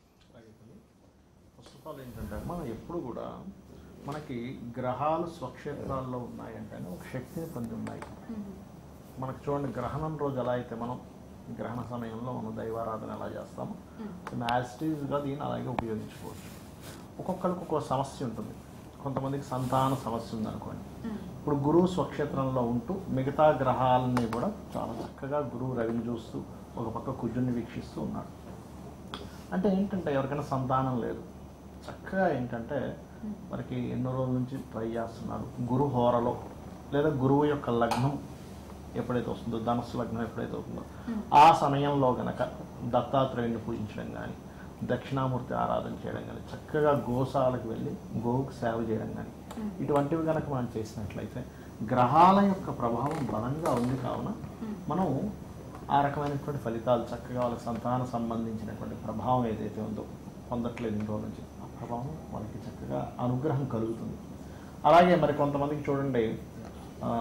ఫస్ట్ ఆఫ్ ఆల్ ఏంటంటే అమ్మా ఎప్పుడు కూడా మనకి గ్రహాలు స్వక్షేత్రాల్లో ఉన్నాయంటేనే ఒక శక్తిని పొంది ఉన్నాయి మనకు చూడండి గ్రహణం రోజు ఎలా అయితే మనం గ్రహణ సమయంలో మనం దైవారాధన ఎలా చేస్తామో యాజిటీస్గా దీన్ని అలాగే ఉపయోగించుకోవచ్చు ఒక్కొక్కరికి ఒక్కొక్క సమస్య ఉంటుంది కొంతమందికి సంతాన సమస్య ఉందనుకోండి ఇప్పుడు గురువు స్వక్షేత్రంలో ఉంటూ మిగతా గ్రహాలని కూడా చాలా చక్కగా గురువు రవిని చూస్తూ ఒక పక్క కుజుని వీక్షిస్తూ ఉన్నాడు అంటే ఏంటంటే ఎవరికైనా సంతానం లేదు చక్కగా ఏంటంటే మనకి ఎన్నో రోజుల నుంచి ట్రై చేస్తున్నారు గురు హోరలో లేదా గురువు యొక్క లగ్నం ఎప్పుడైతే వస్తుందో ధనస్సు లగ్నం ఎప్పుడైతే అవుతుందో ఆ సమయంలో గనక దత్తాత్రేయుని పూజించడం కానీ దక్షిణామూర్తి ఆరాధన చేయడం కానీ చక్కగా గోశాలకు వెళ్ళి గోవుకు సేవ చేయడం కానీ ఇటువంటివి కనుక మనం చేసినట్లయితే గ్రహాల యొక్క ప్రభావం బలంగా ఉంది కావున మనం ఆ రకమైనటువంటి ఫలితాలు చక్కగా వాళ్ళకి సంతాన సంబంధించినటువంటి ప్రభావం ఏదైతే ఉందో పొందట్లేదు ఇన్ని రోజుల నుంచి ఆ ప్రభావం వాళ్ళకి చక్కగా అనుగ్రహం కలుగుతుంది అలాగే మరి కొంతమందికి చూడండి ఆ,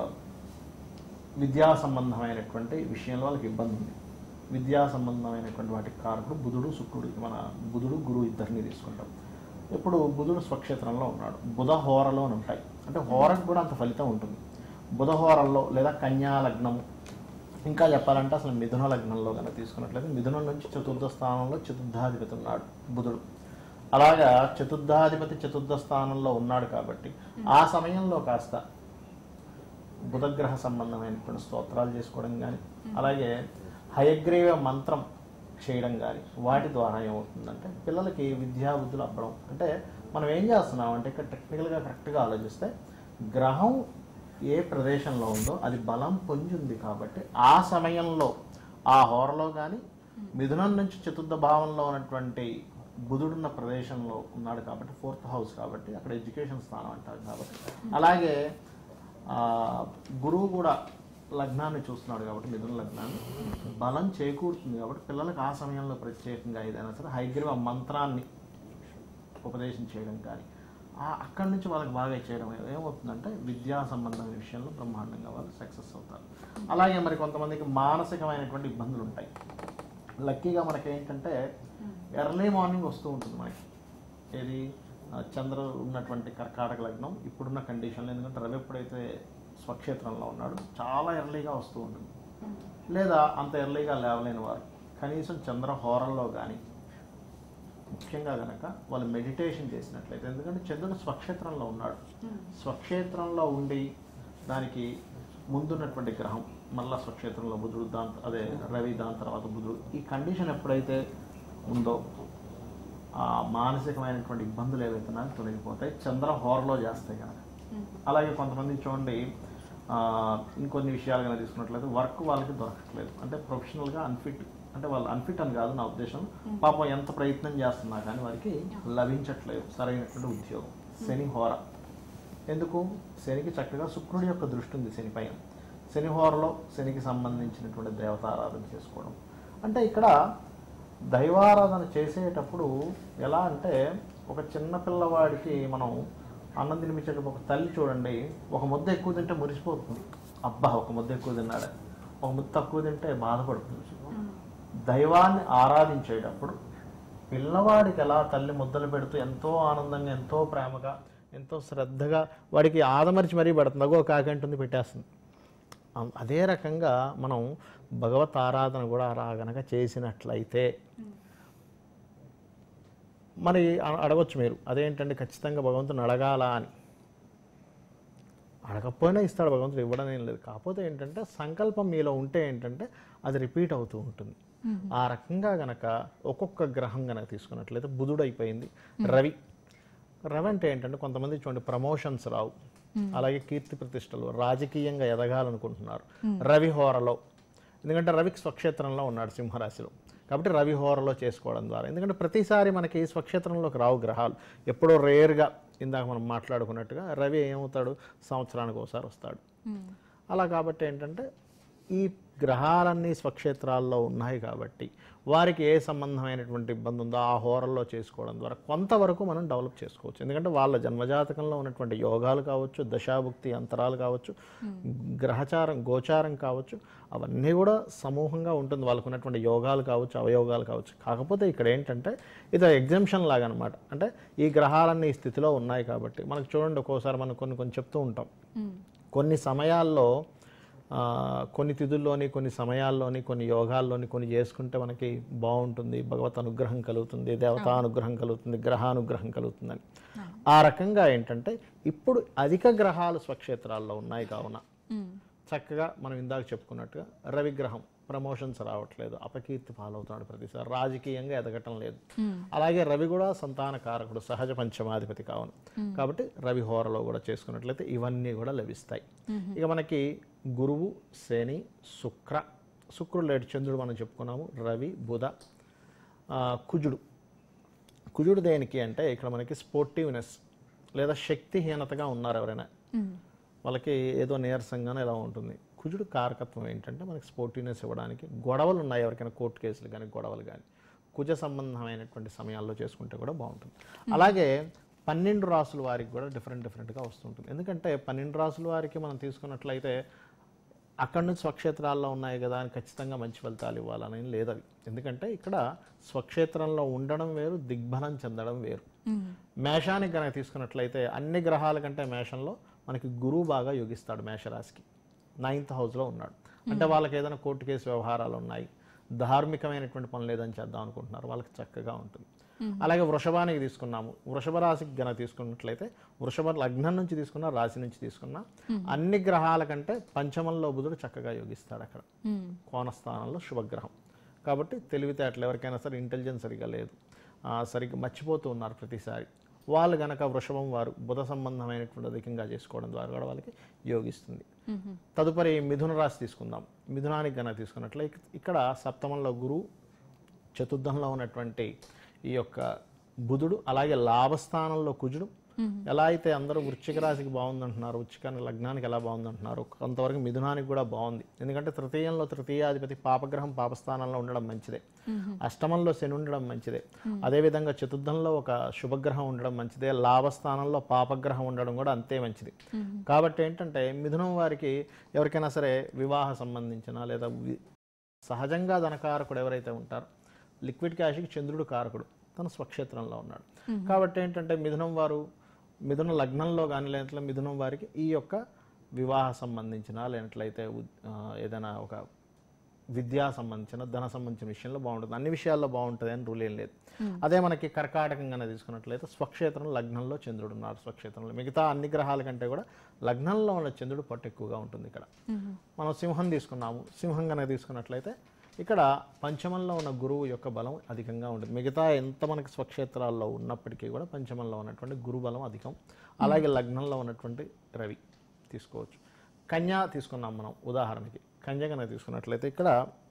విద్యా సంబంధమైనటువంటి విషయంలో వాళ్ళకి ఇబ్బంది ఉంది విద్యా సంబంధమైనటువంటి వాటికి కారకుడు బుధుడు శుక్రుడు మన బుధుడు గురువు ఇద్దరిని తీసుకుంటాం ఇప్పుడు బుధుడు స్వక్షేత్రంలో ఉన్నాడు బుధ హోరలో అని ఉంటాయి అంటే హోరకు కూడా అంత ఫలితం ఉంటుంది బుధ హోరల్లో లేదా కన్యా లగ్నం ఇంకా చెప్పాలంటే అసలు మిథున లగ్నంలో కనుక తీసుకున్నట్లయితే మిథునం నుంచి చతుర్థ స్థానంలో చతుర్థాధిపతి ఉన్నాడు బుధుడు అలాగా చతుర్థాధిపతి చతుర్థ స్థానంలో ఉన్నాడు కాబట్టి ఆ సమయంలో కాస్త బుధగ్రహ సంబంధమైనటువంటి స్తోత్రాలు చేసుకోవడం కానీ అలాగే హయగ్రీవ మంత్రం చేయడం కానీ వాటి ద్వారా ఏమవుతుందంటే పిల్లలకి విద్యా బుద్ధులు అబ్బడం అంటే మనం ఏం చేస్తున్నాం అంటే ఇక్కడ టెక్నికల్గా కరెక్ట్గా ఆలోచిస్తే గ్రహం ఏ ప్రదేశంలో ఉందో అది బలం పొందింది కాబట్టి ఆ సమయంలో ఆ హోరలో కానీ మిథునం నుంచి చతుర్థ భావంలో ఉన్నటువంటి బుధుడున్న ప్రదేశంలో ఉన్నాడు కాబట్టి ఫోర్త్ హౌస్ కాబట్టి అక్కడ ఎడ్యుకేషన్ స్థానం అంటారు కాబట్టి అలాగే ఆ, గురువు కూడా లగ్నాన్ని చూస్తున్నాడు కాబట్టి మిథున లగ్నాన్ని బలం చేకూరుతుంది కాబట్టి పిల్లలకు ఆ సమయంలో ప్రత్యేకంగా ఏదైనా సరే హైగ్రీవ మంత్రాన్ని ఉపదేశం చేయడం కానీ ఆ అక్కడి నుంచి వాళ్ళకి బాగా చేయడం ఏమవుతుందంటే విద్యా సంబంధమైన విషయంలో బ్రహ్మాండంగా వాళ్ళు సక్సెస్ అవుతారు అలాగే మరి కొంతమందికి మానసికమైనటువంటి ఇబ్బందులు ఉంటాయి లక్కీగా మనకి ఏంటంటే ఎర్లీ మార్నింగ్ వస్తూ ఉంటుంది మనకి ఏది ఆ, చంద్రుడు ఉన్నటువంటి కర్కాటక లగ్నం ఇప్పుడున్న కండిషన్లో ఎందుకంటే రవి ఎప్పుడైతే స్వక్షేత్రంలో ఉన్నాడు చాలా ఎర్లీగా వస్తూ ఉంటుంది లేదా అంత ఎర్లీగా లేవలేని వారు కనీసం చంద్ర హోరల్లో కానీ ముఖ్యంగా గనక వాళ్ళు మెడిటేషన్ చేసినట్లయితే ఎందుకంటే చంద్రుడు స్వక్షేత్రంలో ఉన్నాడు స్వక్షేత్రంలో ఉండి దానికి ముందున్నటువంటి గ్రహం మళ్ళా స్వక్షేత్రంలో బుధుడు దాని అదే రవి దాని తర్వాత బుధుడు ఈ కండిషన్ ఎప్పుడైతే ఉందో ఆ మానసికమైనటువంటి ఇబ్బందులు ఏవైతే ఉన్నాయో తొలగిపోతాయి చంద్ర హోరలో చేస్తాయి కనుక అలాగే కొంతమంది చూడండి ఆ, ఇంకొన్ని విషయాలు కనుక తీసుకున్నట్లయితే వర్క్ వాళ్ళకి దొరకట్లేదు అంటే ప్రొఫెషనల్గా అన్ఫిట్ అంటే వాళ్ళు అన్ఫిట్ అని కాదు నా ఉద్దేశం పాపం ఎంత ప్రయత్నం చేస్తున్నా కానీ వారికి లభించట్లేదు సరైనటువంటి ఉద్యోగం శని హోర ఎందుకు శనికి చక్కగా శుక్రుడి యొక్క దృష్టి ఉంది శని పైన శని హోరలో శనికి సంబంధించినటువంటి దేవతారాధన చేసుకోవడం అంటే ఇక్కడ దైవారాధన చేసేటప్పుడు ఎలా అంటే ఒక చిన్న పిల్లవాడికి మనం అన్నం తినిపించేటప్పుడు ఒక తల్లి చూడండి ఒక ముద్ద ఎక్కువ తింటే మురిసిపోతుంది అబ్బా ఒక ముద్ద ఎక్కువ తిన్నాడు ఒక ముద్ద తక్కువ తింటే బాధపడుతుంది దైవాన్ని ఆరాధించేటప్పుడు పిల్లవాడికి ఎలా తల్లి ముద్దలు పెడుతూ ఎంతో ఆనందంగా ఎంతో ప్రేమగా ఎంతో శ్రద్ధగా వాడికి ఆదమరిచి మరీ పెడుతుంది అగో కాకంటుంది పెట్టేస్తుంది అం- అదే రకంగా మనం భగవత్ ఆరాధన కూడా అలా గనక చేసినట్లయితే మరి అ- అడగొచ్చు మీరు అదేంటండి ఖచ్చితంగా భగవంతుని అడగాల అని అడగకపోయినా ఇస్తాడు భగవంతుడు ఇవ్వడం ఏం లేదు కాకపోతే ఏంటంటే సంకల్పం మీలో ఉంటే ఏంటంటే అది రిపీట్ అవుతూ ఉంటుంది ఆ రకంగా గనక ఒక్కొక్క గ్రహం గనక తీసుకున్నట్లయితే బుధుడు అయిపోయింది రవి రవి అంటే ఏంటంటే కొంతమంది చూడండి ప్రమోషన్స్ రావు అలాగే కీర్తి ప్రతిష్టలు రాజకీయంగా ఎదగాలనుకుంటున్నారు రవి హోరలో ఎందుకంటే రవికి స్వక్షేత్రంలో ఉన్నాడు సింహరాశిలో కాబట్టి రవి హోరలో చేసుకోవడం ద్వారా ఎందుకంటే ప్రతిసారి మనకి స్వక్షేత్రంలోకి రావు గ్రహాలు ఎప్పుడో రేర్గా ఇందాక మనం మాట్లాడుకున్నట్టుగా రవి ఏమవుతాడు సంవత్సరానికి ఒకసారి వస్తాడు అలా కాబట్టి ఏంటంటే ఈ గ్రహాలన్నీ స్వక్షేత్రాల్లో ఉన్నాయి కాబట్టి వారికి ఏ సంబంధమైనటువంటి ఇబ్బంది ఉందో ఆ హోరల్లో చేసుకోవడం ద్వారా కొంతవరకు మనం డెవలప్ చేసుకోవచ్చు ఎందుకంటే వాళ్ళ జన్మజాతకంలో ఉన్నటువంటి యోగాలు కావచ్చు దశాభుక్తి అంతరాలు కావచ్చు గ్రహచారం గోచారం కావచ్చు అవన్నీ కూడా సమూహంగా ఉంటుంది వాళ్ళకు ఉన్నటువంటి యోగాలు కావచ్చు అవయోగాలు కావచ్చు కాకపోతే ఇక్కడ ఏంటంటే ఇది ఎగ్జామ్షన్ లాగా అనమాట అంటే ఈ గ్రహాలన్నీ ఈ స్థితిలో ఉన్నాయి కాబట్టి మనకు చూడండి ఒక్కోసారి మనం కొన్ని కొన్ని చెప్తూ ఉంటాం కొన్ని సమయాల్లో ఆ, కొన్ని తిథుల్లోని కొన్ని సమయాల్లోని కొన్ని యోగాల్లోని కొన్ని చేసుకుంటే మనకి బాగుంటుంది భగవత్ అనుగ్రహం కలుగుతుంది దేవతా అనుగ్రహం కలుగుతుంది గ్రహానుగ్రహం కలుగుతుందని ఆ రకంగా ఏంటంటే ఇప్పుడు అధిక గ్రహాలు స్వక్షేత్రాల్లో ఉన్నాయి కావున చక్కగా మనం ఇందాక చెప్పుకున్నట్టుగా రవిగ్రహం ప్రమోషన్స్ రావట్లేదు అపకీర్తి పాలవుతున్నాడు ప్రతిసారి రాజకీయంగా ఎదగటం లేదు అలాగే రవి కూడా సంతాన కారకుడు సహజ పంచమాధిపతి కావును కాబట్టి రవి హోరలో కూడా చేసుకున్నట్లయితే ఇవన్నీ కూడా లభిస్తాయి ఇక మనకి గురువు శని శుక్ర శుక్రుడు లేడు చంద్రుడు మనం చెప్పుకున్నాము రవి బుధ ఆ, కుజుడు కుజుడు దేనికి అంటే ఇక్కడ మనకి స్పోర్టివ్నెస్ లేదా శక్తిహీనతగా ఉన్నారు ఎవరైనా వాళ్ళకి ఏదో నీరసంగానే ఎలా ఉంటుంది కుజుడు కారకత్వం ఏంటంటే మనకి స్పోర్టివ్నెస్ ఇవ్వడానికి గొడవలు ఉన్నాయి ఎవరికైనా కోర్టు కేసులు కానీ గొడవలు కానీ కుజ సంబంధమైనటువంటి సమయాల్లో చేసుకుంటే కూడా బాగుంటుంది అలాగే పన్నెండు రాసుల వారికి కూడా డిఫరెంట్ డిఫరెంట్గా వస్తుంటుంది ఎందుకంటే పన్నెండు రాసుల వారికి మనం తీసుకున్నట్లయితే అక్కడి నుంచి స్వక్షేత్రాల్లో ఉన్నాయి కదా అని ఖచ్చితంగా మంచి ఫలితాలు ఇవ్వాలని లేదు అవి ఎందుకంటే ఇక్కడ స్వక్షేత్రంలో ఉండడం వేరు దిగ్బలం చెందడం వేరు మేషానికి కనుక తీసుకున్నట్లయితే అన్ని గ్రహాల కంటే మేషంలో మనకి గురువు బాగా యోగిస్తాడు మేషరాశికి నైన్త్ హౌస్లో ఉన్నాడు అంటే వాళ్ళకి ఏదైనా కోర్టు కేసు వ్యవహారాలు ఉన్నాయి ధార్మికమైనటువంటి పనులు ఏదైనా చేద్దాం అనుకుంటున్నారు వాళ్ళకి చక్కగా ఉంటుంది అలాగే వృషభానికి తీసుకున్నాము వృషభ రాశికి గనక తీసుకున్నట్లయితే వృషభ లగ్నం నుంచి తీసుకున్నా రాశి నుంచి తీసుకున్నా అన్ని గ్రహాల కంటే పంచమంలో బుధుడు చక్కగా యోగిస్తాడు అక్కడ కోణస్థానంలో శుభగ్రహం కాబట్టి తెలివితేటలు ఎవరికైనా సరే ఇంటెలిజెన్స్ సరిగా లేదు ఆ, సరిగ్గా మర్చిపోతూ ఉన్నారు ప్రతిసారి వాళ్ళు గనక వృషభం వారు బుధ సంబంధమైనటువంటి అధికంగా చేసుకోవడం ద్వారా కూడా వాళ్ళకి యోగిస్తుంది తదుపరి మిథున రాశి తీసుకుందాం మిథునానికి గనక తీసుకున్నట్లే ఇక్- ఇక్కడ సప్తమంలో గురువు చతుర్థంలో ఉన్నటువంటి ఈ యొక్క బుధుడు అలాగే లాభస్థానంలో కుజుడు ఎలా అయితే అందరూ వృశ్చిక రాశికి బాగుందంటున్నారు వృశ్చిక లగ్నానికి ఎలా బాగుందంటున్నారు కొంతవరకు మిథునానికి కూడా బాగుంది ఎందుకంటే తృతీయంలో తృతీయాధిపతి పాపగ్రహం పాపస్థానంలో ఉండడం మంచిదే అష్టమంలో శని ఉండడం మంచిదే అదేవిధంగా చతుర్థంలో ఒక శుభగ్రహం ఉండడం మంచిదే లాభస్థానంలో పాపగ్రహం ఉండడం కూడా అంతే మంచిది కాబట్టి ఏంటంటే మిథునం వారికి ఎవరికైనా సరే వివాహ సంబంధించిన లేదా వి- సహజంగా ధనకారకుడు ఎవరైతే ఉంటారో లిక్విడ్ క్యాష్కి చంద్రుడు కారకుడు తన స్వక్షేత్రంలో ఉన్నాడు కాబట్టి ఏంటంటే మిథునం వారు మిథున లగ్నంలో కానీ లేనట్లే మిథునం వారికి ఈ యొక్క వివాహ సంబంధించిన లేనట్లయితే ఉద్- ఆ, ఏదైనా ఒక విద్యా సంబంధించిన ధన సంబంధించిన విషయంలో బాగుంటుంది అన్ని విషయాల్లో బాగుంటుంది అని రూల్ ఏం లేదు అదే మనకి కర్కాటకంగానే తీసుకున్నట్లయితే స్వక్షేత్రం లగ్నంలో చంద్రుడు ఉన్నారు స్వక్షేత్రంలో మిగతా అన్ని గ్రహాల కంటే కూడా లగ్నంలో ఉన్న చంద్రుడు పట్టు ఎక్కువగా ఉంటుంది ఇక్కడ మనం సింహం తీసుకున్నాము సింహం కనుక తీసుకున్నట్లయితే ఇక్కడ పంచమంలో ఉన్న గురువు యొక్క బలం అధికంగా ఉంటుంది మిగతా ఎంత మనకి స్వక్షేత్రాల్లో ఉన్నప్పటికీ కూడా పంచమంలో ఉన్నటువంటి గురు బలం అధికం అలాగే లగ్నంలో ఉన్నటువంటి రవి తీసుకోవచ్చు కన్యా తీసుకున్నాం మనం ఉదాహరణకి కన్య కనుక తీసుకున్నట్లయితే ఇక్కడ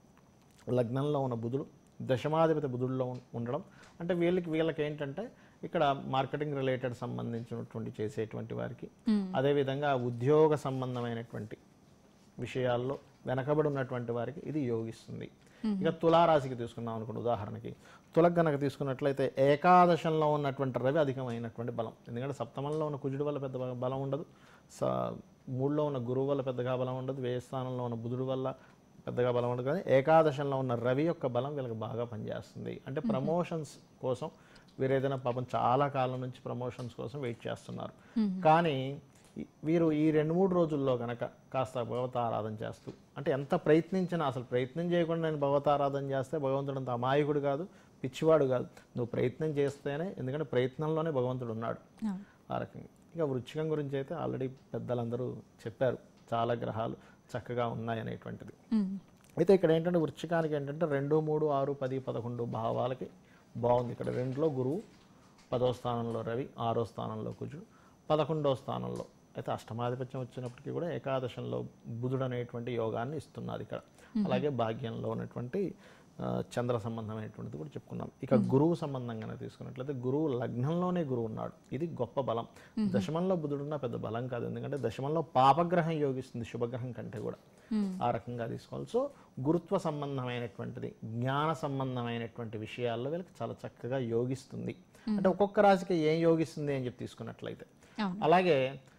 లగ్నంలో ఉన్న బుధుడు దశమాధిపతి బుధుడిలో ఉం- ఉండడం అంటే వీళ్ళకి వీళ్ళకి ఏంటంటే ఇక్కడ మార్కెటింగ్ రిలేటెడ్ సంబంధించినటువంటి చేసేటువంటి వారికి అదేవిధంగా ఉద్యోగ సంబంధమైనటువంటి విషయాల్లో వెనకబడి ఉన్నటువంటి వారికి ఇది యోగిస్తుంది ఇక తులారాశికి తీసుకున్నాం అనుకోండి ఉదాహరణకి తులకు గనక తీసుకున్నట్లయితే ఏకాదశంలో ఉన్నటువంటి రవి అధికమైనటువంటి బలం ఎందుకంటే సప్తమంలో ఉన్న కుజుడు వల్ల పెద్ద బ- బలం ఉండదు స మూడులో ఉన్న గురువు వల్ల పెద్దగా బలం ఉండదు వ్యయ స్థానంలో ఉన్న బుధుడు వల్ల పెద్దగా బలం ఉండదు కానీ ఏకాదశంలో ఉన్న రవి యొక్క బలం వీళ్ళకి బాగా పనిచేస్తుంది అంటే ప్రమోషన్స్ కోసం వీరు ఏదైనా పాపం చాలా కాలం నుంచి ప్రమోషన్స్ కోసం వెయిట్ చేస్తున్నారు కానీ ఈ- వీరు ఈ రెండు మూడు రోజుల్లో కనుక కాస్త భగవతారాధన చేస్తూ అంటే ఎంత ప్రయత్నించినా అసలు ప్రయత్నం చేయకుండా నేను భగవతారాధన చేస్తే భగవంతుడు అంత అమాయకుడు కాదు పిచ్చివాడు కాదు నువ్వు ప్రయత్నం చేస్తేనే ఎందుకంటే ప్రయత్నంలోనే భగవంతుడు ఉన్నాడు ఆ రకంగా ఇక వృచ్చికం గురించి అయితే ఆల్రెడీ పెద్దలందరూ చెప్పారు చాలా గ్రహాలు చక్కగా ఉన్నాయి అనేటువంటిది అయితే ఇక్కడ ఏంటంటే వృచ్చికానికి ఏంటంటే రెండు మూడు ఆరు పది పదకొండు భావాలకి బాగుంది ఇక్కడ రెండులో గురువు పదో స్థానంలో రవి ఆరో స్థానంలో కుజుడు పదకొండో స్థానంలో అయితే అష్టమాధిపత్యం వచ్చినప్పటికీ కూడా ఏకాదశంలో బుధుడు అనేటువంటి యోగాన్ని ఇస్తున్నారు ఇక్కడ అలాగే భాగ్యంలో ఉన్నటువంటి ఆ, చంద్ర సంబంధమైనటువంటిది కూడా చెప్పుకున్నాం ఇక గురువు సంబంధంగానే తీసుకున్నట్లయితే గురువు లగ్నంలోనే గురువు ఉన్నాడు ఇది గొప్ప బలం దశమంలో బుధుడున్న పెద్ద బలం కాదు ఎందుకంటే దశమంలో పాపగ్రహం యోగిస్తుంది శుభగ్రహం కంటే కూడా ఆ రకంగా తీసుకోవాలి సో గురుత్వ సంబంధమైనటువంటిది జ్ఞాన సంబంధమైనటువంటి విషయాల్లో వీళ్ళకి చాలా చక్కగా యోగిస్తుంది అంటే ఒక్కొక్క రాశికి ఏం యోగిస్తుంది అని చెప్పి తీసుకున్నట్లయితే అవును. అలాగే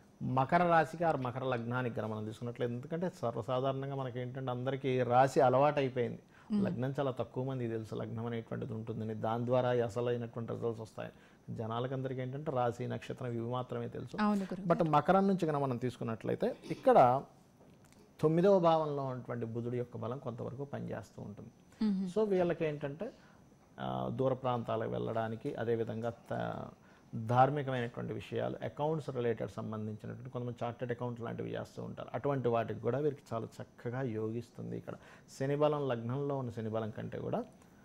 మకర రాశికి ఆరు మకర లగ్నానికి గన మనం తీసుకున్నట్లయితే ఎందుకంటే సర్వసాధారణంగా మనకి ఏంటంటే అందరికీ రాశి అలవాటు అయిపోయింది లగ్నం చాలా తక్కువ మంది తెలుసు లగ్నం అనేటువంటిది ఉంటుందని దాని ద్వారా ఈ అసలైనటువంటి రిజల్ట్స్ వస్తాయి జనాలకందరికీ ఏంటంటే రాశి నక్షత్రం ఇవి మాత్రమే తెలుసు అవును గురు బట్ మకరం నుంచి కనుక మనం తీసుకున్నట్లయితే ఇక్కడ తొమ్మిదవ భావంలో ఉన్నటువంటి బుధుడి యొక్క బలం కొంతవరకు పనిచేస్తూ ఉంటుంది సో వీళ్ళకి ఏంటంటే ఆ, దూర ప్రాంతాలకు వెళ్ళడానికి అదేవిధంగా త- ధార్మికమైనటువంటి విషయాలు అకౌంట్స్ రిలేటెడ్ సంబంధించినటువంటి కొంతమంది చార్టెడ్ అకౌంట్ లాంటివి చేస్తూ ఉంటారు అటువంటి వాటికి కూడా వీరికి చాలా చక్కగా యోగిస్తుంది ఇక్కడ శని బలం లగ్నంలో ఉన్న శని బలం కంటే కూడా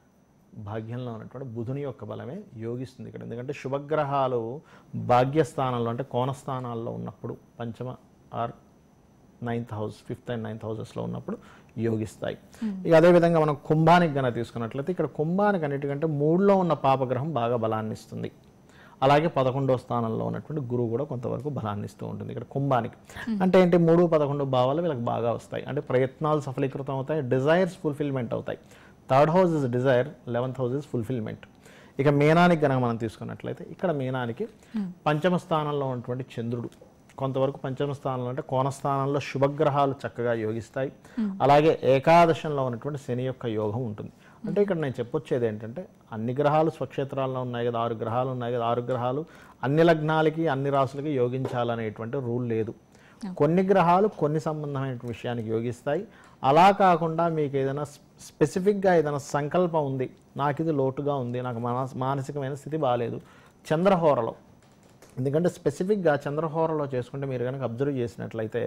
భాగ్యంలో ఉన్నటువంటి బుధుని యొక్క బలమే యోగిస్తుంది ఇక్కడ ఎందుకంటే శుభగ్రహాలు భాగ్యస్థానంలో అంటే కోణస్థానాల్లో ఉన్నప్పుడు పంచమ or ninth house fifth and ninth హౌసెస్లో ఉన్నప్పుడు యోగిస్తాయి ఇక అదేవిధంగా మనం కుంభానికి కనుక తీసుకున్నట్లయితే ఇక్కడ కుంభానికి అన్నిటికంటే మూడులో ఉన్న పాపగ్రహం బాగా బలాన్ని ఇస్తుంది అలాగే పదకొండో స్థానంలో ఉన్నటువంటి గురువు కూడా కొంతవరకు బలాన్ని ఇస్తూ ఉంటుంది ఇక్కడ కుంభానికి అంటే ఏంటి మూడు పదకొండు భావాలు వీళ్ళకి బాగా వస్తాయి అంటే ప్రయత్నాలు సఫలీకృతం అవుతాయి డిజైర్స్ ఫుల్ఫిల్మెంట్ అవుతాయి third house is desire eleventh house is fulfilment ఇక మీనానికి కనుక మనం తీసుకున్నట్లయితే ఇక్కడ మీనానికి పంచమ స్థానంలో ఉన్నటువంటి చంద్రుడు కొంతవరకు పంచమ స్థానంలో అంటే కోణ స్థానంలో శుభగ్రహాలు చక్కగా యోగిస్తాయి అలాగే ఏకాదశంలో ఉన్నటువంటి శని యొక్క యోగం ఉంటుంది అంటే ఇక్కడ నేను చెప్పొచ్చేది ఏంటంటే అన్ని గ్రహాలు స్వక్షేత్రాల్లో ఉన్నాయి కదా ఆరు గ్రహాలు ఉన్నాయి కదా ఆరు గ్రహాలు అన్ని లగ్నాలకి అన్ని రాసులకి యోగించాలనేటువంటి రూల్ లేదు కొన్ని గ్రహాలు కొన్ని సంబంధమైన విషయానికి యోగిస్తాయి అలా కాకుండా మీకు ఏదైనా స్పెసిఫిక్గా ఏదైనా సంకల్పం ఉంది నాకు ఇది లోటుగా ఉంది నాకు మానస్ మానసికమైన స్థితి బాగాలేదు చంద్రహోరలో ఎందుకంటే స్పెసిఫిక్గా చంద్రహోరలో చేసుకుంటే మీరు కనుక అబ్జర్వ్ చేసినట్లయితే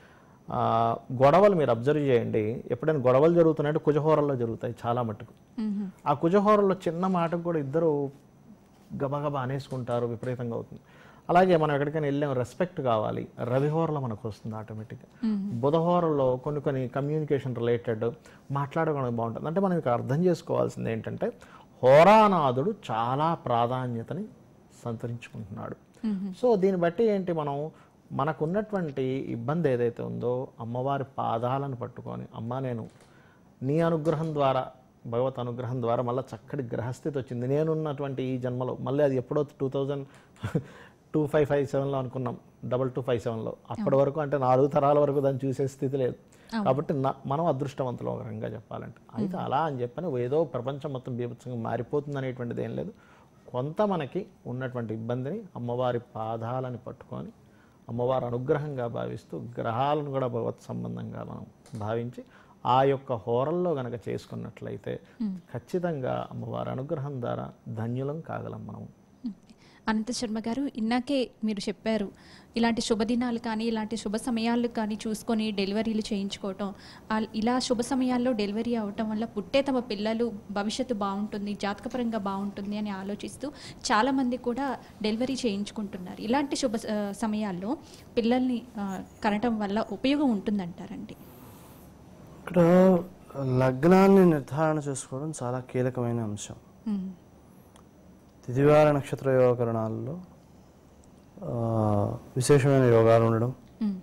ఆ, గొడవలు మీరు అబ్జర్వ్ చేయండి ఎప్పుడైనా గొడవలు జరుగుతున్నాయంటే కుజహోరల్లో జరుగుతాయి చాలా మట్టుకు ఆ కుజహోరలో చిన్న మాటకు కూడా ఇద్దరు గబగబా అనేసుకుంటారు విపరీతంగా అవుతుంది అలాగే మనం ఎక్కడికైనా వెళ్ళాం రెస్పెక్ట్ కావాలి రవిహోరలో మనకు వస్తుంది ఆటోమేటిక్గా బుధహోరలో కొన్ని కొన్ని కమ్యూనికేషన్ రిలేటెడ్ మాట్లాడుకోవడానికి బాగుంటుంది అంటే మనం ఇక అర్థం చేసుకోవాల్సింది ఏంటంటే హోరానాథుడు చాలా ప్రాధాన్యతని సంతరించుకుంటున్నాడు సో దీన్ని బట్టి ఏంటి మనం మనకున్నటువంటి ఇబ్బంది ఏదైతే ఉందో అమ్మవారి పాదాలను పట్టుకొని అమ్మ నేను నీ అనుగ్రహం ద్వారా భగవత్ అనుగ్రహం ద్వారా మళ్ళీ చక్కటి గ్రహస్థితి వచ్చింది నేనున్నటువంటి ఈ జన్మలో మళ్ళీ అది ఎప్పుడో two thousand two five five సెవెన్లో అనుకున్నాం డబల్ టూ ఫైవ్ సెవెన్లో అప్పటి వరకు అంటే నాలుగు తరాల వరకు దాన్ని చూసే స్థితి లేదు కాబట్టి నా- మనం అదృష్టవంతులు ఒక రకంగా చెప్పాలంటే అయితే అలా అని చెప్పని ఏదో ప్రపంచం మొత్తం బీభత్సంగా మారిపోతుంది అనేటువంటిది ఏం లేదు కొంత మనకి ఉన్నటువంటి ఇబ్బందిని అమ్మవారి పాదాలని పట్టుకొని అమ్మవారి అనుగ్రహంగా భావిస్తూ గ్రహాలను కూడా భగవత్ సంబంధంగా మనం భావించి ఆ యొక్క హోరల్లో గనక చేసుకున్నట్లయితే ఖచ్చితంగా అమ్మవారి అనుగ్రహం ద్వారా ధన్యులం కాగలం మనం అనంత శర్మ గారు ఇందాకే మీరు చెప్పారు ఇలాంటి శుభదినాలు కానీ ఇలాంటి శుభ సమయాలు కానీ చూసుకొని డెలివరీలు చేయించుకోవటం ఆ- ఇలా శుభ సమయాల్లో డెలివరీ అవటం వల్ల పుట్టే తమ పిల్లలు భవిష్యత్తు బాగుంటుంది జాతకపరంగా బాగుంటుంది అని ఆలోచిస్తూ చాలామంది కూడా డెలివరీ చేయించుకుంటున్నారు ఇలాంటి శుభ స- సమయాల్లో పిల్లల్ని ఆ, కనటం వల్ల ఉపయోగం ఉంటుందంటారండి ఇక్కడ లగ్నాన్ని నిర్ధారణ చేసుకోవడం చాలా కీలకమైన అంశం ఉమ్, తిదివార నక్షత్ర యోగకరణాల్లో ఆ, విశేషమైన యోగాలు ఉండడం ఉమ్,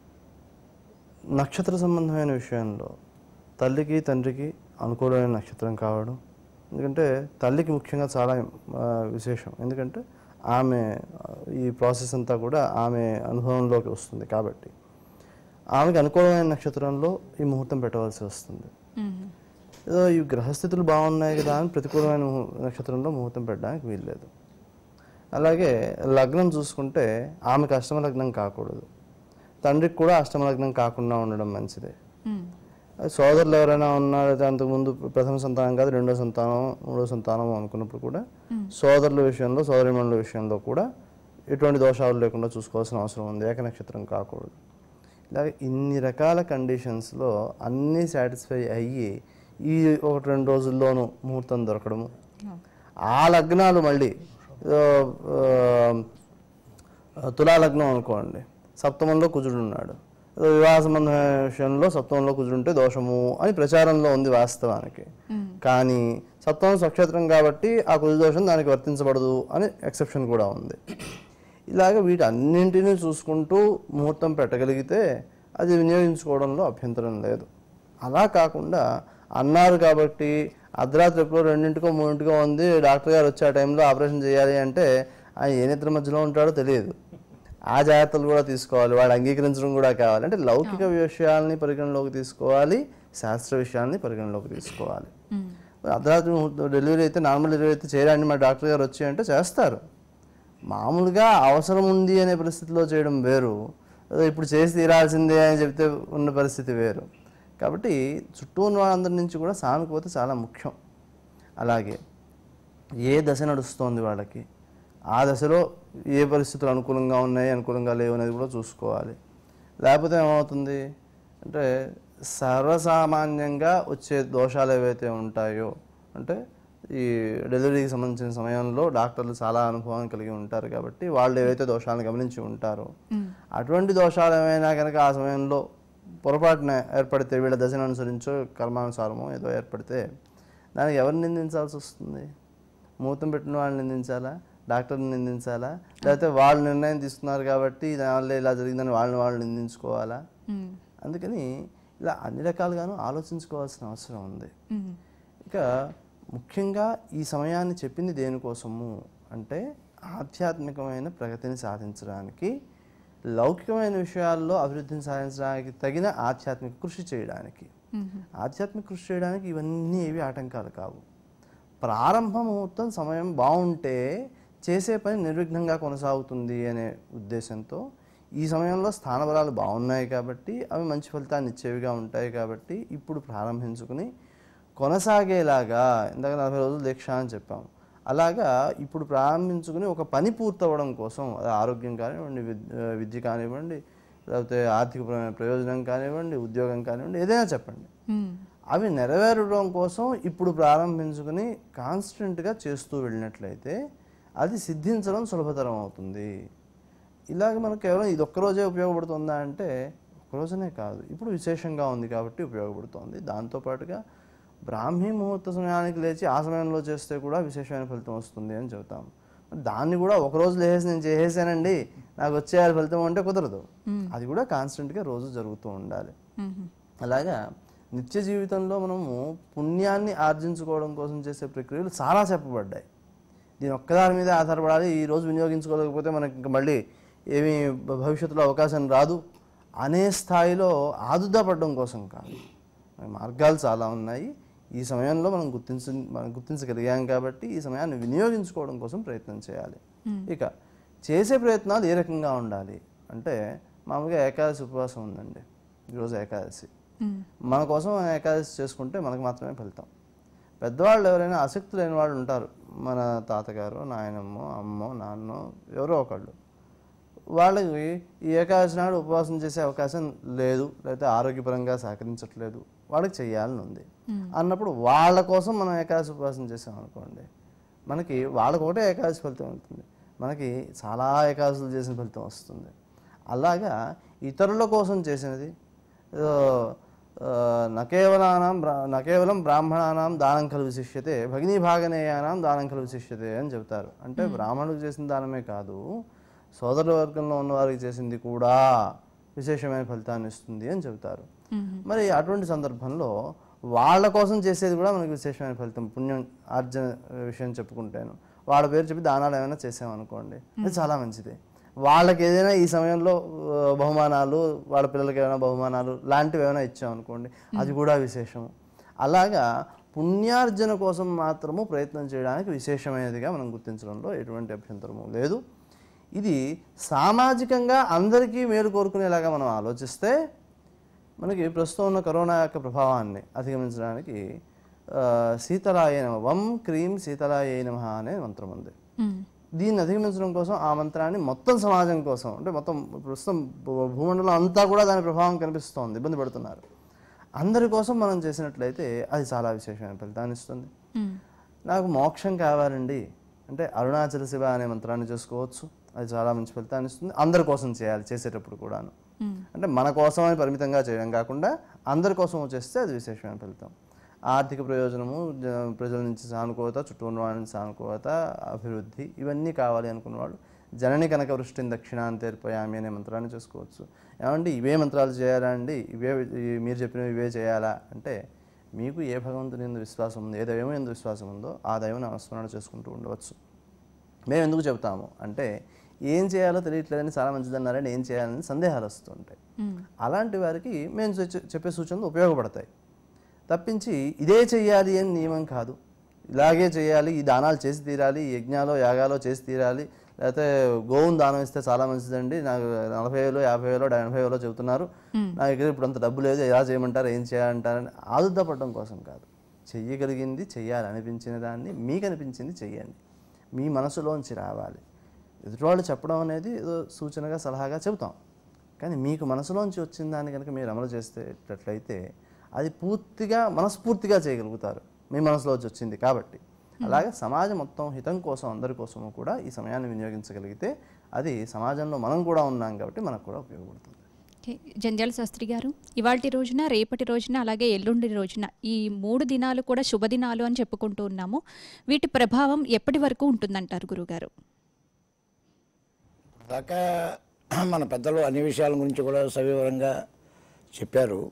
నక్షత్ర సంబంధమైన విషయంలో తల్లికి తండ్రికి అనుకూలమైన నక్షత్రం కావడం ఎందుకంటే తల్లికి ముఖ్యంగా చాలా ఆ, విశేషం ఎందుకంటే ఆమె ఆ, ఈ ప్రాసెస్ అంతా కూడా ఆమె అనుభవంలోకి వస్తుంది కాబట్టి ఆమెకి అనుకూలమైన నక్షత్రంలో ఈ ముహూర్తం పెట్టవలసి వస్తుంది ఉమ్, ఏదో ఈ గ్రహస్థితులు బాగున్నాయి కదా అని ప్రతికూలమైన ముహూ- నక్షత్రంలో ముహూర్తం పెట్టడానికి వీల్లేదు అలాగే లగ్నం చూసుకుంటే ఆమెకు అష్టమ లగ్నం కాకూడదు తండ్రికి కూడా అష్టమ లగ్నం కాకుండా ఉండడం మంచిదే ఉమ్, అది సోదరులు ఎవరైనా ఉన్నారైతే అంతకుముందు ప్రథమ సంతానం కాదు రెండో సంతానం మూడో సంతానం అనుకున్నప్పుడు కూడా సోదరుల విషయంలో సోదరిమణుల విషయంలో కూడా ఎటువంటి దోషాలు లేకుండా చూసుకోవాల్సిన అవసరం ఉంది ఏక నక్షత్రం కాకూడదు ఇలాగే ఇన్ని రకాల కండిషన్స్లో అన్నీ సాటిస్ఫై అయ్యి ఈ ఒకటి రెండు రోజుల్లోనూ ముహూర్తం దొరకడము ఆ లగ్నాలు మళ్ళీ ఆ, ఆ, తులా లగ్నం అనుకోండి సప్తమంలో కుజుడు ఉన్నాడు ఏదో వివాహ సంబంధమైన విషయంలో సప్తమంలో కుజుడు ఉంటే దోషము అని ప్రచారంలో ఉంది వాస్తవానికి కానీ సప్తమం స్వక్షేత్రం కాబట్టి ఆ కుజు దోషం దానికి వర్తించబడదు అని ఎక్సెప్షన్ కూడా ఉంది ఇలాగ వీటి అన్నింటినీ చూసుకుంటూ ముహూర్తం పెట్టగలిగితే అది వినియోగించుకోవడంలో అభ్యంతరం లేదు అలా కాకుండా అన్నారు కాబట్టి అర్ధరాత్రి ఎప్పుడో రెండింటికో మూడింటికో ఉంది డాక్టర్ గారు వచ్చే ఆ టైంలో ఆపరేషన్ చేయాలి అంటే ఆయన ఏ నిద్ర మధ్యలో ఉంటాడో తెలియదు ఆ జాగ్రత్తలు కూడా తీసుకోవాలి వాడు అంగీకరించడం కూడా కావాలి అంటే లౌకిక విషయాల్ని పరిగణలోకి తీసుకోవాలి శాస్త్ర విషయాల్ని పరిగణలోకి తీసుకోవాలి అర్ధరాత్రి ముహూర్తం డెలివరీ అయితే నార్మల్ డెలివరీ అయితే చేయరండి మా డాక్టర్ గారు వచ్చి అంటే చేస్తారు మామూలుగా అవసరం ఉంది అనే పరిస్థితిలో చేయడం వేరు ఏదో ఇప్పుడు చేసి తీరాల్సిందే అని చెప్తే ఉన్న పరిస్థితి వేరు కాబట్టి చుట్టూ ఉన్న వాళ్ళందరి నుంచి కూడా సానుకూలత చాలా ముఖ్యం అలాగే ఏ దశ నడుస్తోంది వాళ్ళకి ఆ దశలో ఏ పరిస్థితులు అనుకూలంగా ఉన్నాయి అనుకూలంగా లేవు అనేది కూడా చూసుకోవాలి లేకపోతే ఏమవుతుంది అంటే సర్వసామాన్యంగా వచ్చే దోషాలు ఏవైతే ఉంటాయో అంటే ఈ డెలివరీకి సంబంధించిన సమయంలో డాక్టర్లు చాలా అనుభవం కలిగి ఉంటారు కాబట్టి వాళ్ళు ఏవైతే దోషాలను గమనించి ఉంటారో అటువంటి దోషాలు ఏమైనా కనుక ఆ సమయంలో పొరపాటున ఏర్పడితే వీళ్ళ దశను అనుసరించో కర్మానుసారమో ఏదో ఏర్పడితే దానికి ఎవరిని నిందించాల్సి వస్తుంది ముహూర్తం పెట్టిన వాళ్ళని నిందించాలా డాక్టర్ని నిందించాలా లేకపోతే వాళ్ళు నిర్ణయం తీసుకున్నారు కాబట్టి దానివల్ల ఇలా జరిగిందని వాళ్ళని వాళ్ళు నిందించుకోవాలా ఉమ్, అందుకని ఇలా అన్ని రకాలుగాను ఆలోచించుకోవాల్సిన అవసరం ఉంది ఉమ్, ఇక ముఖ్యంగా ఈ సమయాన్ని చెప్పింది దేనికోసము అంటే ఆధ్యాత్మికమైన ప్రగతిని సాధించడానికి లౌకికమైన విషయాల్లో అభివృద్ధిని సాధించడానికి తగిన ఆధ్యాత్మిక కృషి చేయడానికి ఆధ్యాత్మిక కృషి చేయడానికి ఇవన్నీ ఏవి ఆటంకాలు కావు ప్రారంభ ముహూర్తం సమయం బాగుంటే చేసే పని నిర్విఘ్నంగా కొనసాగుతుంది అనే ఉద్దేశంతో ఈ సమయంలో స్థానబలాలు బాగున్నాయి కాబట్టి అవి మంచి ఫలితాన్ని ఇచ్చేవిగా ఉంటాయి కాబట్టి ఇప్పుడు ప్రారంభించుకుని కొనసాగేలాగా ఇందాక నలభై రోజులు దీక్ష అని చెప్పాం అలాగా ఇప్పుడు ప్రారంభించుకుని ఒక పని పూర్తవడం కోసం అది ఆరోగ్యం కానివ్వండి విద్- విద్య కానివ్వండి లేకపోతే ఆర్థికపరమైన ప్రయోజనం కానివ్వండి ఉద్యోగం కానివ్వండి ఏదైనా చెప్పండి ఉమ్, అవి నెరవేరడం కోసం ఇప్పుడు ప్రారంభించుకుని కాన్స్టెంట్గా చేస్తూ వెళ్ళినట్లయితే అది సిద్ధించడం సులభతరం అవుతుంది ఇలాగ మనకు కేవలం ఇది ఒక్కరోజే ఉపయోగపడుతుందా అంటే ఒక్కరోజనే కాదు ఇప్పుడు విశేషంగా ఉంది కాబట్టి ఉపయోగపడుతోంది దాంతోపాటుగా బ్రాహ్మీ ముహూర్త సమయానికి లేచి ఆ సమయంలో చేస్తే కూడా విశేషమైన ఫలితం వస్తుంది అని చెబుతాం మరి దాన్ని కూడా ఒక రోజు లేచి నేను చేసేసానండి నాకు వచ్చేయాలి ఫలితం అంటే కుదరదు అది కూడా కాన్స్టెంట్గా రోజు జరుగుతూ ఉండాలి అలాగా నిత్య జీవితంలో మనము పుణ్యాన్ని ఆర్జించుకోవడం కోసం చేసే ప్రక్రియలు చాలా చెప్పబడ్డాయి దీని ఒక్కదాని మీద ఆధారపడాలి ఈ రోజు వినియోగించుకోలేకపోతే మనకి ఇంకా మళ్ళీ ఏమీ భ- భవిష్యత్తులో అవకాశం రాదు అనే స్థాయిలో ఆదుదా పడడం కోసం కాదు మన మార్గాలు చాలా ఉన్నాయి ఈ సమయంలో మనం గుర్తించ మనం గుర్తించగలిగాం కాబట్టి ఈ సమయాన్ని వినియోగించుకోవడం కోసం ప్రయత్నం చేయాలి ఇక చేసే ప్రయత్నాలు ఏ రకంగా ఉండాలి అంటే మామూలుగా ఏకాదశి ఉపవాసం ఉందండి ఈరోజు ఏకాదశి మన కోసం ఏకాదశి చేసుకుంటే మనకు మాత్రమే ఫలితం పెద్దవాళ్ళు ఎవరైనా ఆసక్తి లేని వాళ్ళు ఉంటారు మన తాతగారు నాయనమ్మో అమ్మో నాన్నో ఎవరో ఒకళ్ళు వాళ్ళకి ఈ ఏకాదశి నాడు ఉపవాసం చేసే అవకాశం లేదు లేకపోతే ఆరోగ్యపరంగా సహకరించట్లేదు వాళ్ళకి చేయాలని ఉంది అన్నప్పుడు వాళ్ళ కోసం మనం ఏకాదశి ఉపవాసం చేసాం అనుకోండి మనకి వాళ్ళకి ఒకటే ఏకాదశి ఫలితం ఉంటుంది మనకి చాలా ఏకాదశులు చేసిన ఫలితం వస్తుంది అలాగా ఇతరుల కోసం చేసినది ఏదో, ఆ, నకేవలానాం బ్రా నకేవలం బ్రాహ్మణానాం దానం కలు విశిష్యతే భగినీ భాగనేయానాం దానం కలు విశిష్యతే అని చెబుతారు అంటే బ్రాహ్మణులకు చేసిన దానమే కాదు సోదర వర్గంలో ఉన్న వారికి చేసింది కూడా విశేషమైన ఫలితాన్ని ఇస్తుంది అని చెబుతారు మరి అటువంటి సందర్భంలో వాళ్ళ కోసం చేసేది కూడా మనకి విశేషమైన ఫలితం పుణ్యం ఆర్జన విషయం చెప్పుకుంటాను వాళ్ళ పేరు చెప్పి దానాలు ఏమైనా చేసామనుకోండి అది చాలా మంచిది వాళ్ళకి ఏదైనా ఈ సమయంలో ఆ, బహుమానాలు వాళ్ళ పిల్లలకి ఏమైనా బహుమానాలు లాంటివి ఏమైనా ఇచ్చామనుకోండి అది కూడా విశేషం అలాగా పుణ్యార్జన కోసం మాత్రము ప్రయత్నం చేయడానికి విశేషమైనదిగా మనం గుర్తించడంలో ఎటువంటి అభ్యంతరము లేదు ఇది సామాజికంగా అందరికీ మేలు కోరుకునేలాగా మనం ఆలోచిస్తే మనకి ప్రస్తుతం ఉన్న కరోనా యొక్క ప్రభావాన్ని అధిగమించడానికి ఆ, శీతలాయ నమ వం క్రీం శీతలాయ నమ అనే మంత్రం ఉంది దీన్ని అధిగమించడం కోసం ఆ మంత్రాన్ని మొత్తం సమాజం కోసం అంటే మొత్తం ప్రస్తుతం భూ- భూమండలం అంతా కూడా దాని ప్రభావం కనిపిస్తోంది ఇబ్బంది పడుతున్నారు అందరి కోసం మనం చేసినట్లయితే అది చాలా విశేషమైన ఫలితాన్ని ఇస్తుంది నాకు మోక్షం కావాలండి అంటే అరుణాచల శివ అనే మంత్రాన్ని చేసుకోవచ్చు అది చాలా మంచి ఫలితాన్ని ఇస్తుంది అందరి కోసం చేయాలి చేసేటప్పుడు కూడాను అంటే మన కోసం అని పరిమితంగా చేయడం కాకుండా అందరి కోసం చేస్తే అది విశేషమైన ఫలితం ఆర్థిక ప్రయోజనము జ- ప్రజల నుంచి సానుకూలత చుట్టూ ఉన్న వాళ్ళ నుంచి సానుకూలత అభివృద్ధి ఇవన్నీ కావాలి అనుకున్న వాళ్ళు జనని కనక వృష్టిని దక్షిణాన్ని తీర్పయామి అనే మంత్రాన్ని చేసుకోవచ్చు ఏమండి ఇవే మంత్రాలు చేయాలా అండి ఇవే ఈ మీరు చెప్పినవి ఇవే చేయాలా అంటే మీకు ఏ భగవంతుని ఎందు విశ్వాసం ఉందో ఏ దైవం ఎందు విశ్వాసం ఉందో ఆ దైవం నామస్మరణ చేసుకుంటూ ఉండవచ్చు మేము ఎందుకు చెబుతాము అంటే ఏం చేయాలో తెలియట్లేదని చాలా మంచిదన్నారని ఏం చేయాలని సందేహాలు వస్తుంటాయి అలాంటి వారికి మేము చె- చెప్పే సూచనలు ఉపయోగపడతాయి తప్పించి ఇదే చెయ్యాలి అని నియమం కాదు ఇలాగే చేయాలి ఈ దానాలు చేసి తీరాలి ఈ యజ్ఞాలో యాగాలో చేసి తీరాలి లేకపోతే గోవును దానం ఇస్తే చాలా మంచిదండి నాకు నలభై వేలు యాభై వేలు ఎనభై వేలో చెబుతున్నారు నా దగ్గర ఇప్పుడు అంత డబ్బు లేదు ఎలా చేయమంటారు ఏం చేయాలంటారని ఆదుద్దపడడం కోసం కాదు చెయ్యగలిగింది చెయ్యాలి అనిపించిన దాన్ని మీకు అనిపించింది చెయ్యండి మీ మనసులోంచి రావాలి ఎదుటివాళ్ళు చెప్పడం అనేది ఏదో సూచనగా సలహాగా చెబుతాం కానీ మీకు మనసులోంచి వచ్చిన దాన్ని కనుక మీరు అమలు చేసేటట్లయితే అది పూర్తిగా మనస్ఫూర్తిగా చేయగలుగుతారు మీ మనసులోంచి వచ్చింది కాబట్టి అలాగే సమాజం మొత్తం హితం కోసం అందరి కోసము కూడా ఈ సమయాన్ని వినియోగించగలిగితే అది సమాజంలో మనం కూడా ఉన్నాం కాబట్టి మనకు కూడా ఉపయోగపడుతుంది ఓకే జంధ్యాల శాస్త్రి గారు ఇవాళ రోజున రేపటి రోజున అలాగే ఎల్లుండి రోజున ఈ మూడు దినాలు కూడా శుభదినాలు అని చెప్పుకుంటూ ఉన్నాము వీటి ప్రభావం ఎప్పటి వరకు ఉంటుందంటారు గురుగారు దాకా మన పెద్దలు అన్ని విషయాల గురించి కూడా సవివరంగా చెప్పారు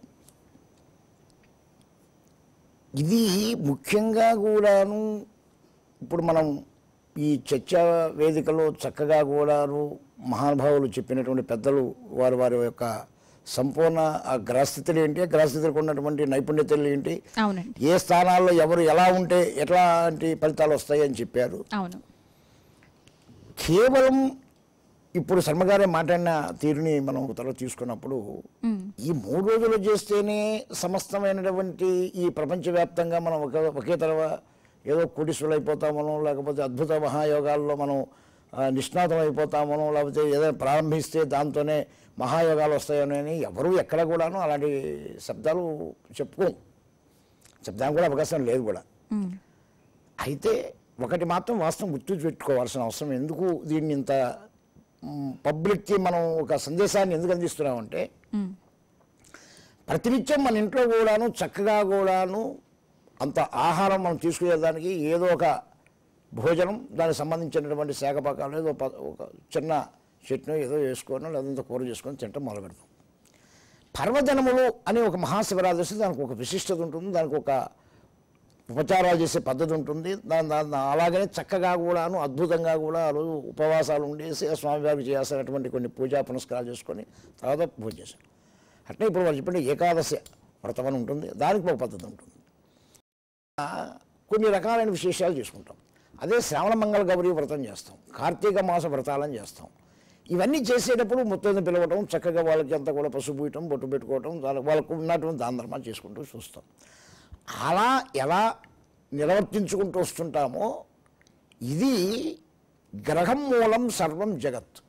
ఇది ముఖ్యంగా కూడాను ఇప్పుడు మనం ఈ చర్చా వేదికలో చక్కగా కూడాను మహానుభావులు చెప్పినటువంటి పెద్దలు వారి వారి యొక్క సంపూర్ణ ఆ గ్రహస్థితులు ఏంటి ఆ గ్రహస్థితులకు ఉన్నటువంటి నైపుణ్యతలు ఏంటి అవునండి ఏ స్థానాల్లో ఎవరు ఎలా ఉంటే ఎట్లాంటి ఫలితాలు వస్తాయి అని చెప్పారు అవును కేవలం ఇప్పుడు శర్మగారే మాట్లాడిన తీరుని మనం ఒక తర్వాత తీసుకున్నప్పుడు ఈ మూడు రోజులు చేస్తేనే సమస్తమైనటువంటి ఈ ప్రపంచవ్యాప్తంగా మనం ఒక ఒకే తరవ ఏదో కోటీశ్వరులు అయిపోతామనో లేకపోతే అద్భుత మహాయోగాల్లో మనం ఆ, నిష్ణాతం అయిపోతామనో లేకపోతే ఏదైనా ప్రారంభిస్తే దాంతోనే మహాయోగాలు వస్తాయని ఎవరు ఎక్కడ కూడాను అలాంటి శబ్దాలు చెప్పుకోం చెప్దానికి కూడా అవకాశం లేదు కూడా ఉమ్, అయితే ఒకటి మాత్రం వాస్తవం గుర్తు పెట్టుకోవాల్సిన అవసరం ఎందుకు దీన్ని ఇంత మ్, పబ్లిక్కి మనం ఒక సందేశాన్ని ఎందుకు అందిస్తున్నామంటే మ్మ్. ప్రతినిత్యం మన ఇంట్లో కూడాను చక్కగా కూడాను అంత ఆహారం మనం తీసుకునేదానికి ఏదో ఒక భోజనం దానికి సంబంధించినటువంటి శాఖపాకాలు ఏదో ప- ఒక చిన్న చట్నీ ఏదో వేసుకొని లేదంతా కూర చేసుకొని తింటాం మొదలు పెడతాం పర్వదినములు అనే ఒక మహాశివరాత్రి వస్తే దానికి ఒక విశిష్టత ఉంటుంది దానికి ఒక ఉపచారాలు చేసే పద్ధతి ఉంటుంది దాని దాని అలాగనే చక్కగా కూడాను అద్భుతంగా కూడా ఆ రోజు ఉపవాసాలు ఉండేసి ఆ స్వామివారికి చేయాల్సినటువంటి కొన్ని పూజా పునస్కారాలు చేసుకొని తర్వాత పూజ చేశారు అట్లే ఇప్పుడు వాళ్ళు చెప్పండి ఏకాదశి వ్రతం అని ఉంటుంది దానికి ఒక పద్ధతి ఉంటుంది ఆ, కొన్ని రకాలైన విశేషాలు చేసుకుంటాం అదే శ్రావణ మంగళ గౌరీ వ్రతం చేస్తాం కార్తీక మాస వ్రతాలను చేస్తాం ఇవన్నీ చేసేటప్పుడు మొత్తం పిలవటం చక్కగా వాళ్ళకి అంతా కూడా పసుపు పూయటం బొట్టు పెట్టుకోవటం వాళ్ళ- వాళ్ళకు ఉన్నటువంటి దాన ధర్మాలు చేసుకుంటూ చూస్తాం అలా ఎలా నిర్వర్తించుకుంటూ వస్తుంటామో ఇది గ్రహం మూలం సర్వం జగత్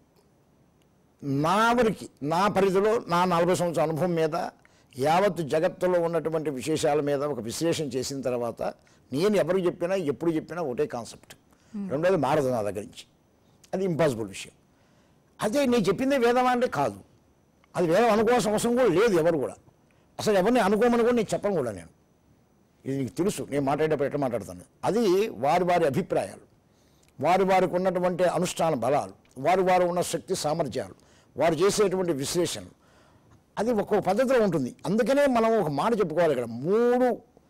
నా వరికి నా పరిధిలో నా నలభై సంవత్సరాల అనుభవం మీద యావత్ జగత్తులో ఉన్నటువంటి విశేషాల మీద ఒక విశ్లేషణ చేసిన తర్వాత నేను ఎవరికి చెప్పినా ఎప్పుడు చెప్పినా ఒకటే కాన్సెప్ట్ రెండోది మారదు నా దగ్గర నుంచి అది ఇంపాసిబుల్ విషయం అదే నేను చెప్పిందే వేదమా అంటే కాదు అది వేదం అనుకోవాల్సిన అవసరం కూడా లేదు ఎవరు కూడా అసలు ఎవరిని అనుకోమని కూడా నేను చెప్పను కూడా నేను ఇది నీకు తెలుసు నేను మాట్లాడేటప్పుడు ఎట్లా మాట్లాడుతాను అది వారి వారి అభిప్రాయాలు వారి వారికి ఉన్నటువంటి అనుష్ఠాన బలాలు వారి వారు ఉన్న శక్తి సామర్థ్యాలు వారు చేసేటువంటి విశ్లేషణలు అది ఒక్కొక్క పద్ధతిలో ఉంటుంది అందుకనే మనం ఒక మాట చెప్పుకోవాలి ఇక్కడ మూడు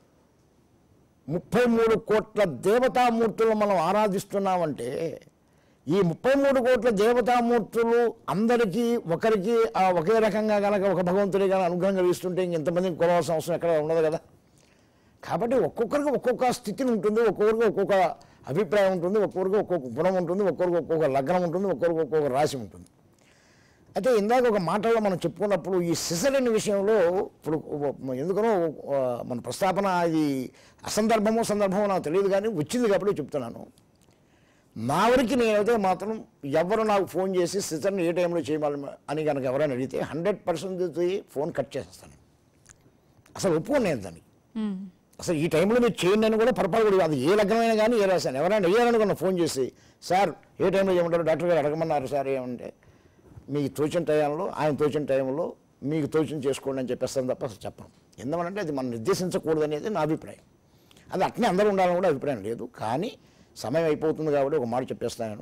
ముప్పై మూడు కోట్ల దేవతామూర్తులు మనం ఆరాధిస్తున్నామంటే ఈ ముప్పై మూడు కోట్ల దేవతామూర్తులు అందరికీ ఒకరికి ఆ ఒకే రకంగా కనుక ఒక భగవంతుడి కానీ అనుగ్రహం కలిగిస్తుంటే ఇంక ఇంతమందికి కొలవాల్సిన అవసరం ఎక్కడ ఉండదు కదా కాబట్టి ఒక్కొక్కరికి ఒక్కొక్క స్థితిని ఉంటుంది ఒక్కొక్కరికి ఒక్కొక్క అభిప్రాయం ఉంటుంది ఒక్కొక్కరికి ఒక్కొక్క గుణం ఉంటుంది ఒక్కొక్కరికి ఒక్కొక్క లగ్నం ఉంటుంది ఒక్కొక్కరికి ఒక్కొక్క రాశి ఉంటుంది అయితే ఇందాక ఒక మాటల్లో మనం చెప్పుకున్నప్పుడు ఈ సిసరిన్ విషయంలో ఇప్పుడు ఎందుకనో ఆ, మన ప్రస్తాపన ఇది అసందర్భమో సందర్భమో నాకు తెలియదు కానీ వచ్చింది కాబట్టి చెప్తున్నాను నా వరకు నేనైతే మాత్రం ఎవరు నాకు ఫోన్ చేసి సిసర్ని ఏ టైంలో చేయమని అని కనుక ఎవరైనా అడిగితే హండ్రెడ్ పర్సెంట్ ఫోన్ కట్ చేసేస్తాను అసలు ఒప్పుకోను నేను దాన్ని మ్మ్. అసలు ఈ టైంలో మీరు చేయండి అని కూడా పొరపాటు కూడా అది ఏ లగ్నమైనా కానీ ఏ రాశాను ఎవరైనా అడిగారనుకున్న ఫోన్ చేసి సార్ ఏ టైంలో చేయమంటారు డాక్టర్ గారు అడగమన్నారు సార్ ఏమంటే మీకు తోచిన టైంలో ఆయన తోచిన టైంలో మీకు తోచిన చేసుకోండి అని చెప్పేస్తాను తప్ప అసలు చెప్పను ఎందువలంటే అది మనం నిర్దేశించకూడదు అనేది నా అభిప్రాయం అది అట్నే అందరూ ఉండాలని కూడా అభిప్రాయం లేదు కానీ సమయం అయిపోతుంది కాబట్టి ఒక మాట చెప్పేస్తాను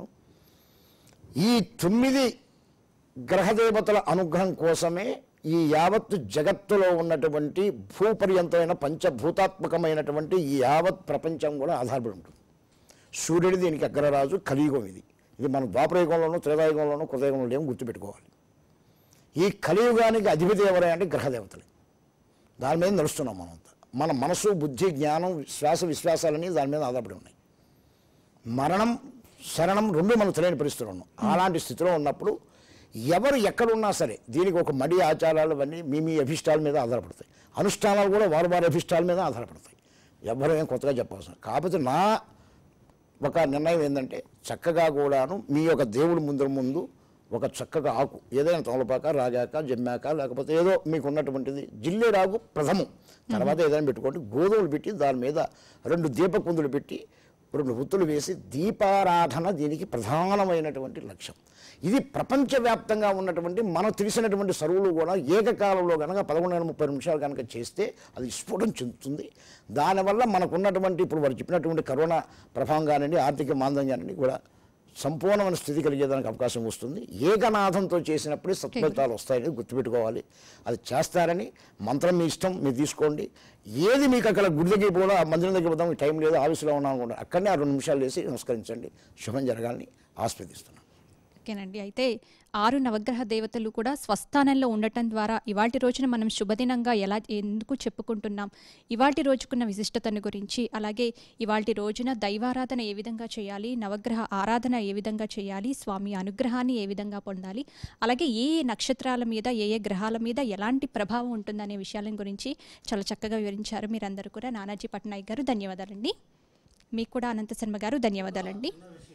ఈ తొమ్మిది గ్రహదేవతల అనుగ్రహం కోసమే ఈ యావత్ జగత్తులో ఉన్నటువంటి భూపర్యంతమైన పంచభూతాత్మకమైనటువంటి ఈ యావత్ ప్రపంచం కూడా ఆధారపడి ఉంటుంది సూర్యుడు దీనికి అగ్రరాజు కలియుగం ఇది ఇది మన ద్వాపరయుగంలోనూ త్రేదాయుగంలోనూ కృతయుగంలో ఏమో గుర్తుపెట్టుకోవాలి ఈ కలియుగానికి అధిపతి ఎవరై అంటే గ్రహదేవతలే దాని మీద నడుస్తున్నాం మనంతా మన మనసు బుద్ధి జ్ఞానం శ్వాస విశ్వాసాలని దాని మీద ఆధారపడి ఉన్నాయి మరణం శరణం రెండు మనం తెలియని పరిస్థితులు ఉన్నాం అలాంటి స్థితిలో ఉన్నప్పుడు ఎవరు ఎక్కడున్నా సరే దీనికి ఒక మడి ఆచారాలు అవన్నీ మీ మీ అభిష్టాల మీద ఆధారపడతాయి అనుష్ఠానాలు కూడా వారి వారి అభిష్టాల మీద ఆధారపడతాయి ఎవరు ఏం కొత్తగా చెప్పాల్సిన కాకపోతే నా ఒక నిర్ణయం ఏంటంటే చక్కగా కూడాను మీ యొక్క దేవుడి ముందు ముందు ఒక చక్కగా ఆకు ఏదైనా తమలపాక రాగాక జమ్మాక లేకపోతే ఏదో మీకు ఉన్నటువంటిది జిల్లేడాకు ప్రథమం తర్వాత ఏదైనా పెట్టుకోండి గోధుమలు పెట్టి దాని మీద రెండు దీపకుందులు పెట్టి రెండు గుత్తులు వేసి దీపారాధన దీనికి ప్రధానమైనటువంటి లక్ష్యం ఇది ప్రపంచవ్యాప్తంగా ఉన్నటువంటి మనకు తెలిసినటువంటి సరువులు కూడా ఏకకాలంలో కనుక పదకొండు వందల ముప్పై నిమిషాలు కనుక చేస్తే అది స్ఫోటం చెందుతుంది దానివల్ల మనకున్నటువంటి ఇప్పుడు వారు చెప్పినటువంటి కరోనా ప్రభావం కానివ్వండి ఆర్థిక మాంద్యం కానివ్వండి కూడా సంపూర్ణమైన స్థితి కలిగేదానికి అవకాశం వస్తుంది ఏకనాథంతో చేసినప్పుడే సత్ఫలితాలు వస్తాయని గుర్తుపెట్టుకోవాలి అది చేస్తారని మంత్రం మీ ఇష్టం మీరు తీసుకోండి ఏది మీకు అక్కడ గుడి దగ్గర పోలో ఆ మందిరం దగ్గర పోదాం టైం లేదు ఆఫీసులో ఉన్నాం అనుకోండి అక్కడనే ఆ రెండు నిమిషాలు వేసి నమస్కరించండి శుభం జరగాలని ఆస్వాదిస్తున్నాను ఓకేనండి అయితే ఆరు నవగ్రహ దేవతలు కూడా స్వస్థానంలో ఉండటం ద్వారా ఇవాటి రోజున మనం శుభదినంగా ఎలా ఎందుకు చెప్పుకుంటున్నాం ఇవాటి రోజుకున్న విశిష్టతను గురించి అలాగే ఇవాటి రోజున దైవారాధన ఏ విధంగా చేయాలి నవగ్రహ ఆరాధన ఏ విధంగా చేయాలి స్వామి అనుగ్రహాన్ని ఏ విధంగా పొందాలి అలాగే ఏ ఏ నక్షత్రాల మీద ఏ ఏ గ్రహాల మీద ఎలాంటి ప్రభావం ఉంటుందనే విషయాల గురించి చాలా చక్కగా వివరించారు మీరందరూ కూడా నానాజీ పట్నాయక్ గారు ధన్యవాదాలండి మీకు కూడా అనంత శర్మ గారు ధన్యవాదాలండి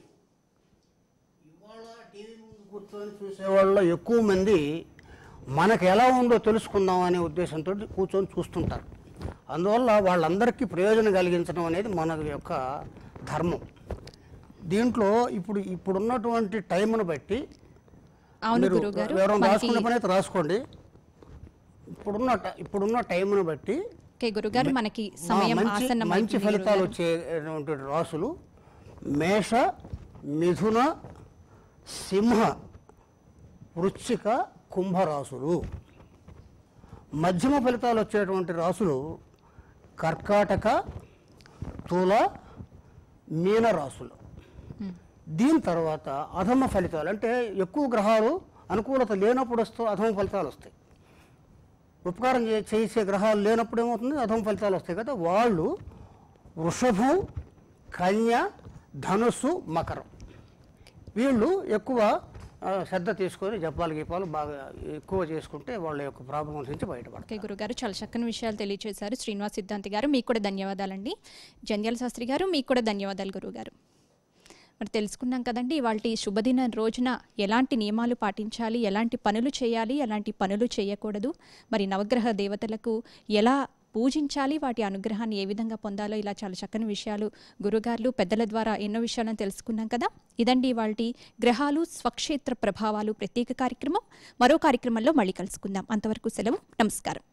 ఇవాళ టీవీ ముందు కూర్చొని చూసేవాళ్ళలో ఎక్కువ మంది మనకు ఎలా ఉందో తెలుసుకుందాం అనే ఉద్దేశంతో కూర్చొని చూస్తుంటారు అందువల్ల వాళ్ళందరికీ ప్రయోజనం కలిగించడం అనేది మన యొక్క ధర్మం దీంట్లో ఇప్పుడు ఇప్పుడున్నటువంటి టైంను బట్టి అవును మీరు గురుగారు ఎవరైనా మనకి రాసుకునే పని అయితే రాసుకోండి ఇప్పుడున్న ట- ఇప్పుడున్న టైంను బట్టి ఓకే గురుగారు మనకి ఆ, సమయం మంచి ఆసన్నం మంచి అయిపోయింది ఫలితాలు గురుగారు. వచ్చేటువంటి రాసులు మేష మిథున సింహ వృశ్చిక కుంభరాశులు మధ్యమ ఫలితాలు వచ్చేటువంటి రాసులు కర్కాటక తుల మీన రాసులు దీని తర్వాత అధమ ఫలితాలు అంటే ఎక్కువ గ్రహాలు అనుకూలత లేనప్పుడు వస్తూ అధమ ఫలితాలు వస్తాయి ఉపకారం చే- చేసే గ్రహాలు లేనప్పుడు ఏమవుతుంది అధమ ఫలితాలు వస్తాయి కదా వాళ్ళు వృషభం కన్య ధనుస్సు మకరం వీళ్ళు ఎక్కువ ఆ, శ్రద్ధ తీసుకొని జపాలు గీపాలు బాగా ఎక్కువ చేసుకుంటే వాళ్ళ యొక్క ప్రాబ్లం నుంచి బయటపడతారు ఓకే గురుగారు చాలా చక్కని విషయాలు తెలియజేశారు శ్రీనివాస్ సిద్ధాంతి గారు మీకు కూడా ధన్యవాదాలండి జంధ్యాల శాస్త్రి గారు మీకు కూడా ధన్యవాదాలు గురుగారు మరి తెలుసుకున్నాం కదండి ఇవాళ శుభదిన రోజున ఎలాంటి నియమాలు పాటించాలి ఎలాంటి పనులు చేయాలి ఎలాంటి పనులు చేయకూడదు మరి నవగ్రహ దేవతలకు ఎలా పూజించాలి వాటి అనుగ్రహాన్ని ఏ విధంగా పొందాలో ఇలా చాలా చక్కని విషయాలు గురుగారులు పెద్దల ద్వారా ఎన్నో విషయాలను తెలుసుకున్నాం కదా ఇదండి ఇవాళ గ్రహాలు స్వక్షేత్ర ప్రభావాలు ప్రత్యేక కార్యక్రమం మరో కార్యక్రమంలో మళ్ళీ కలుసుకుందాం అంతవరకు సెలవు నమస్కారం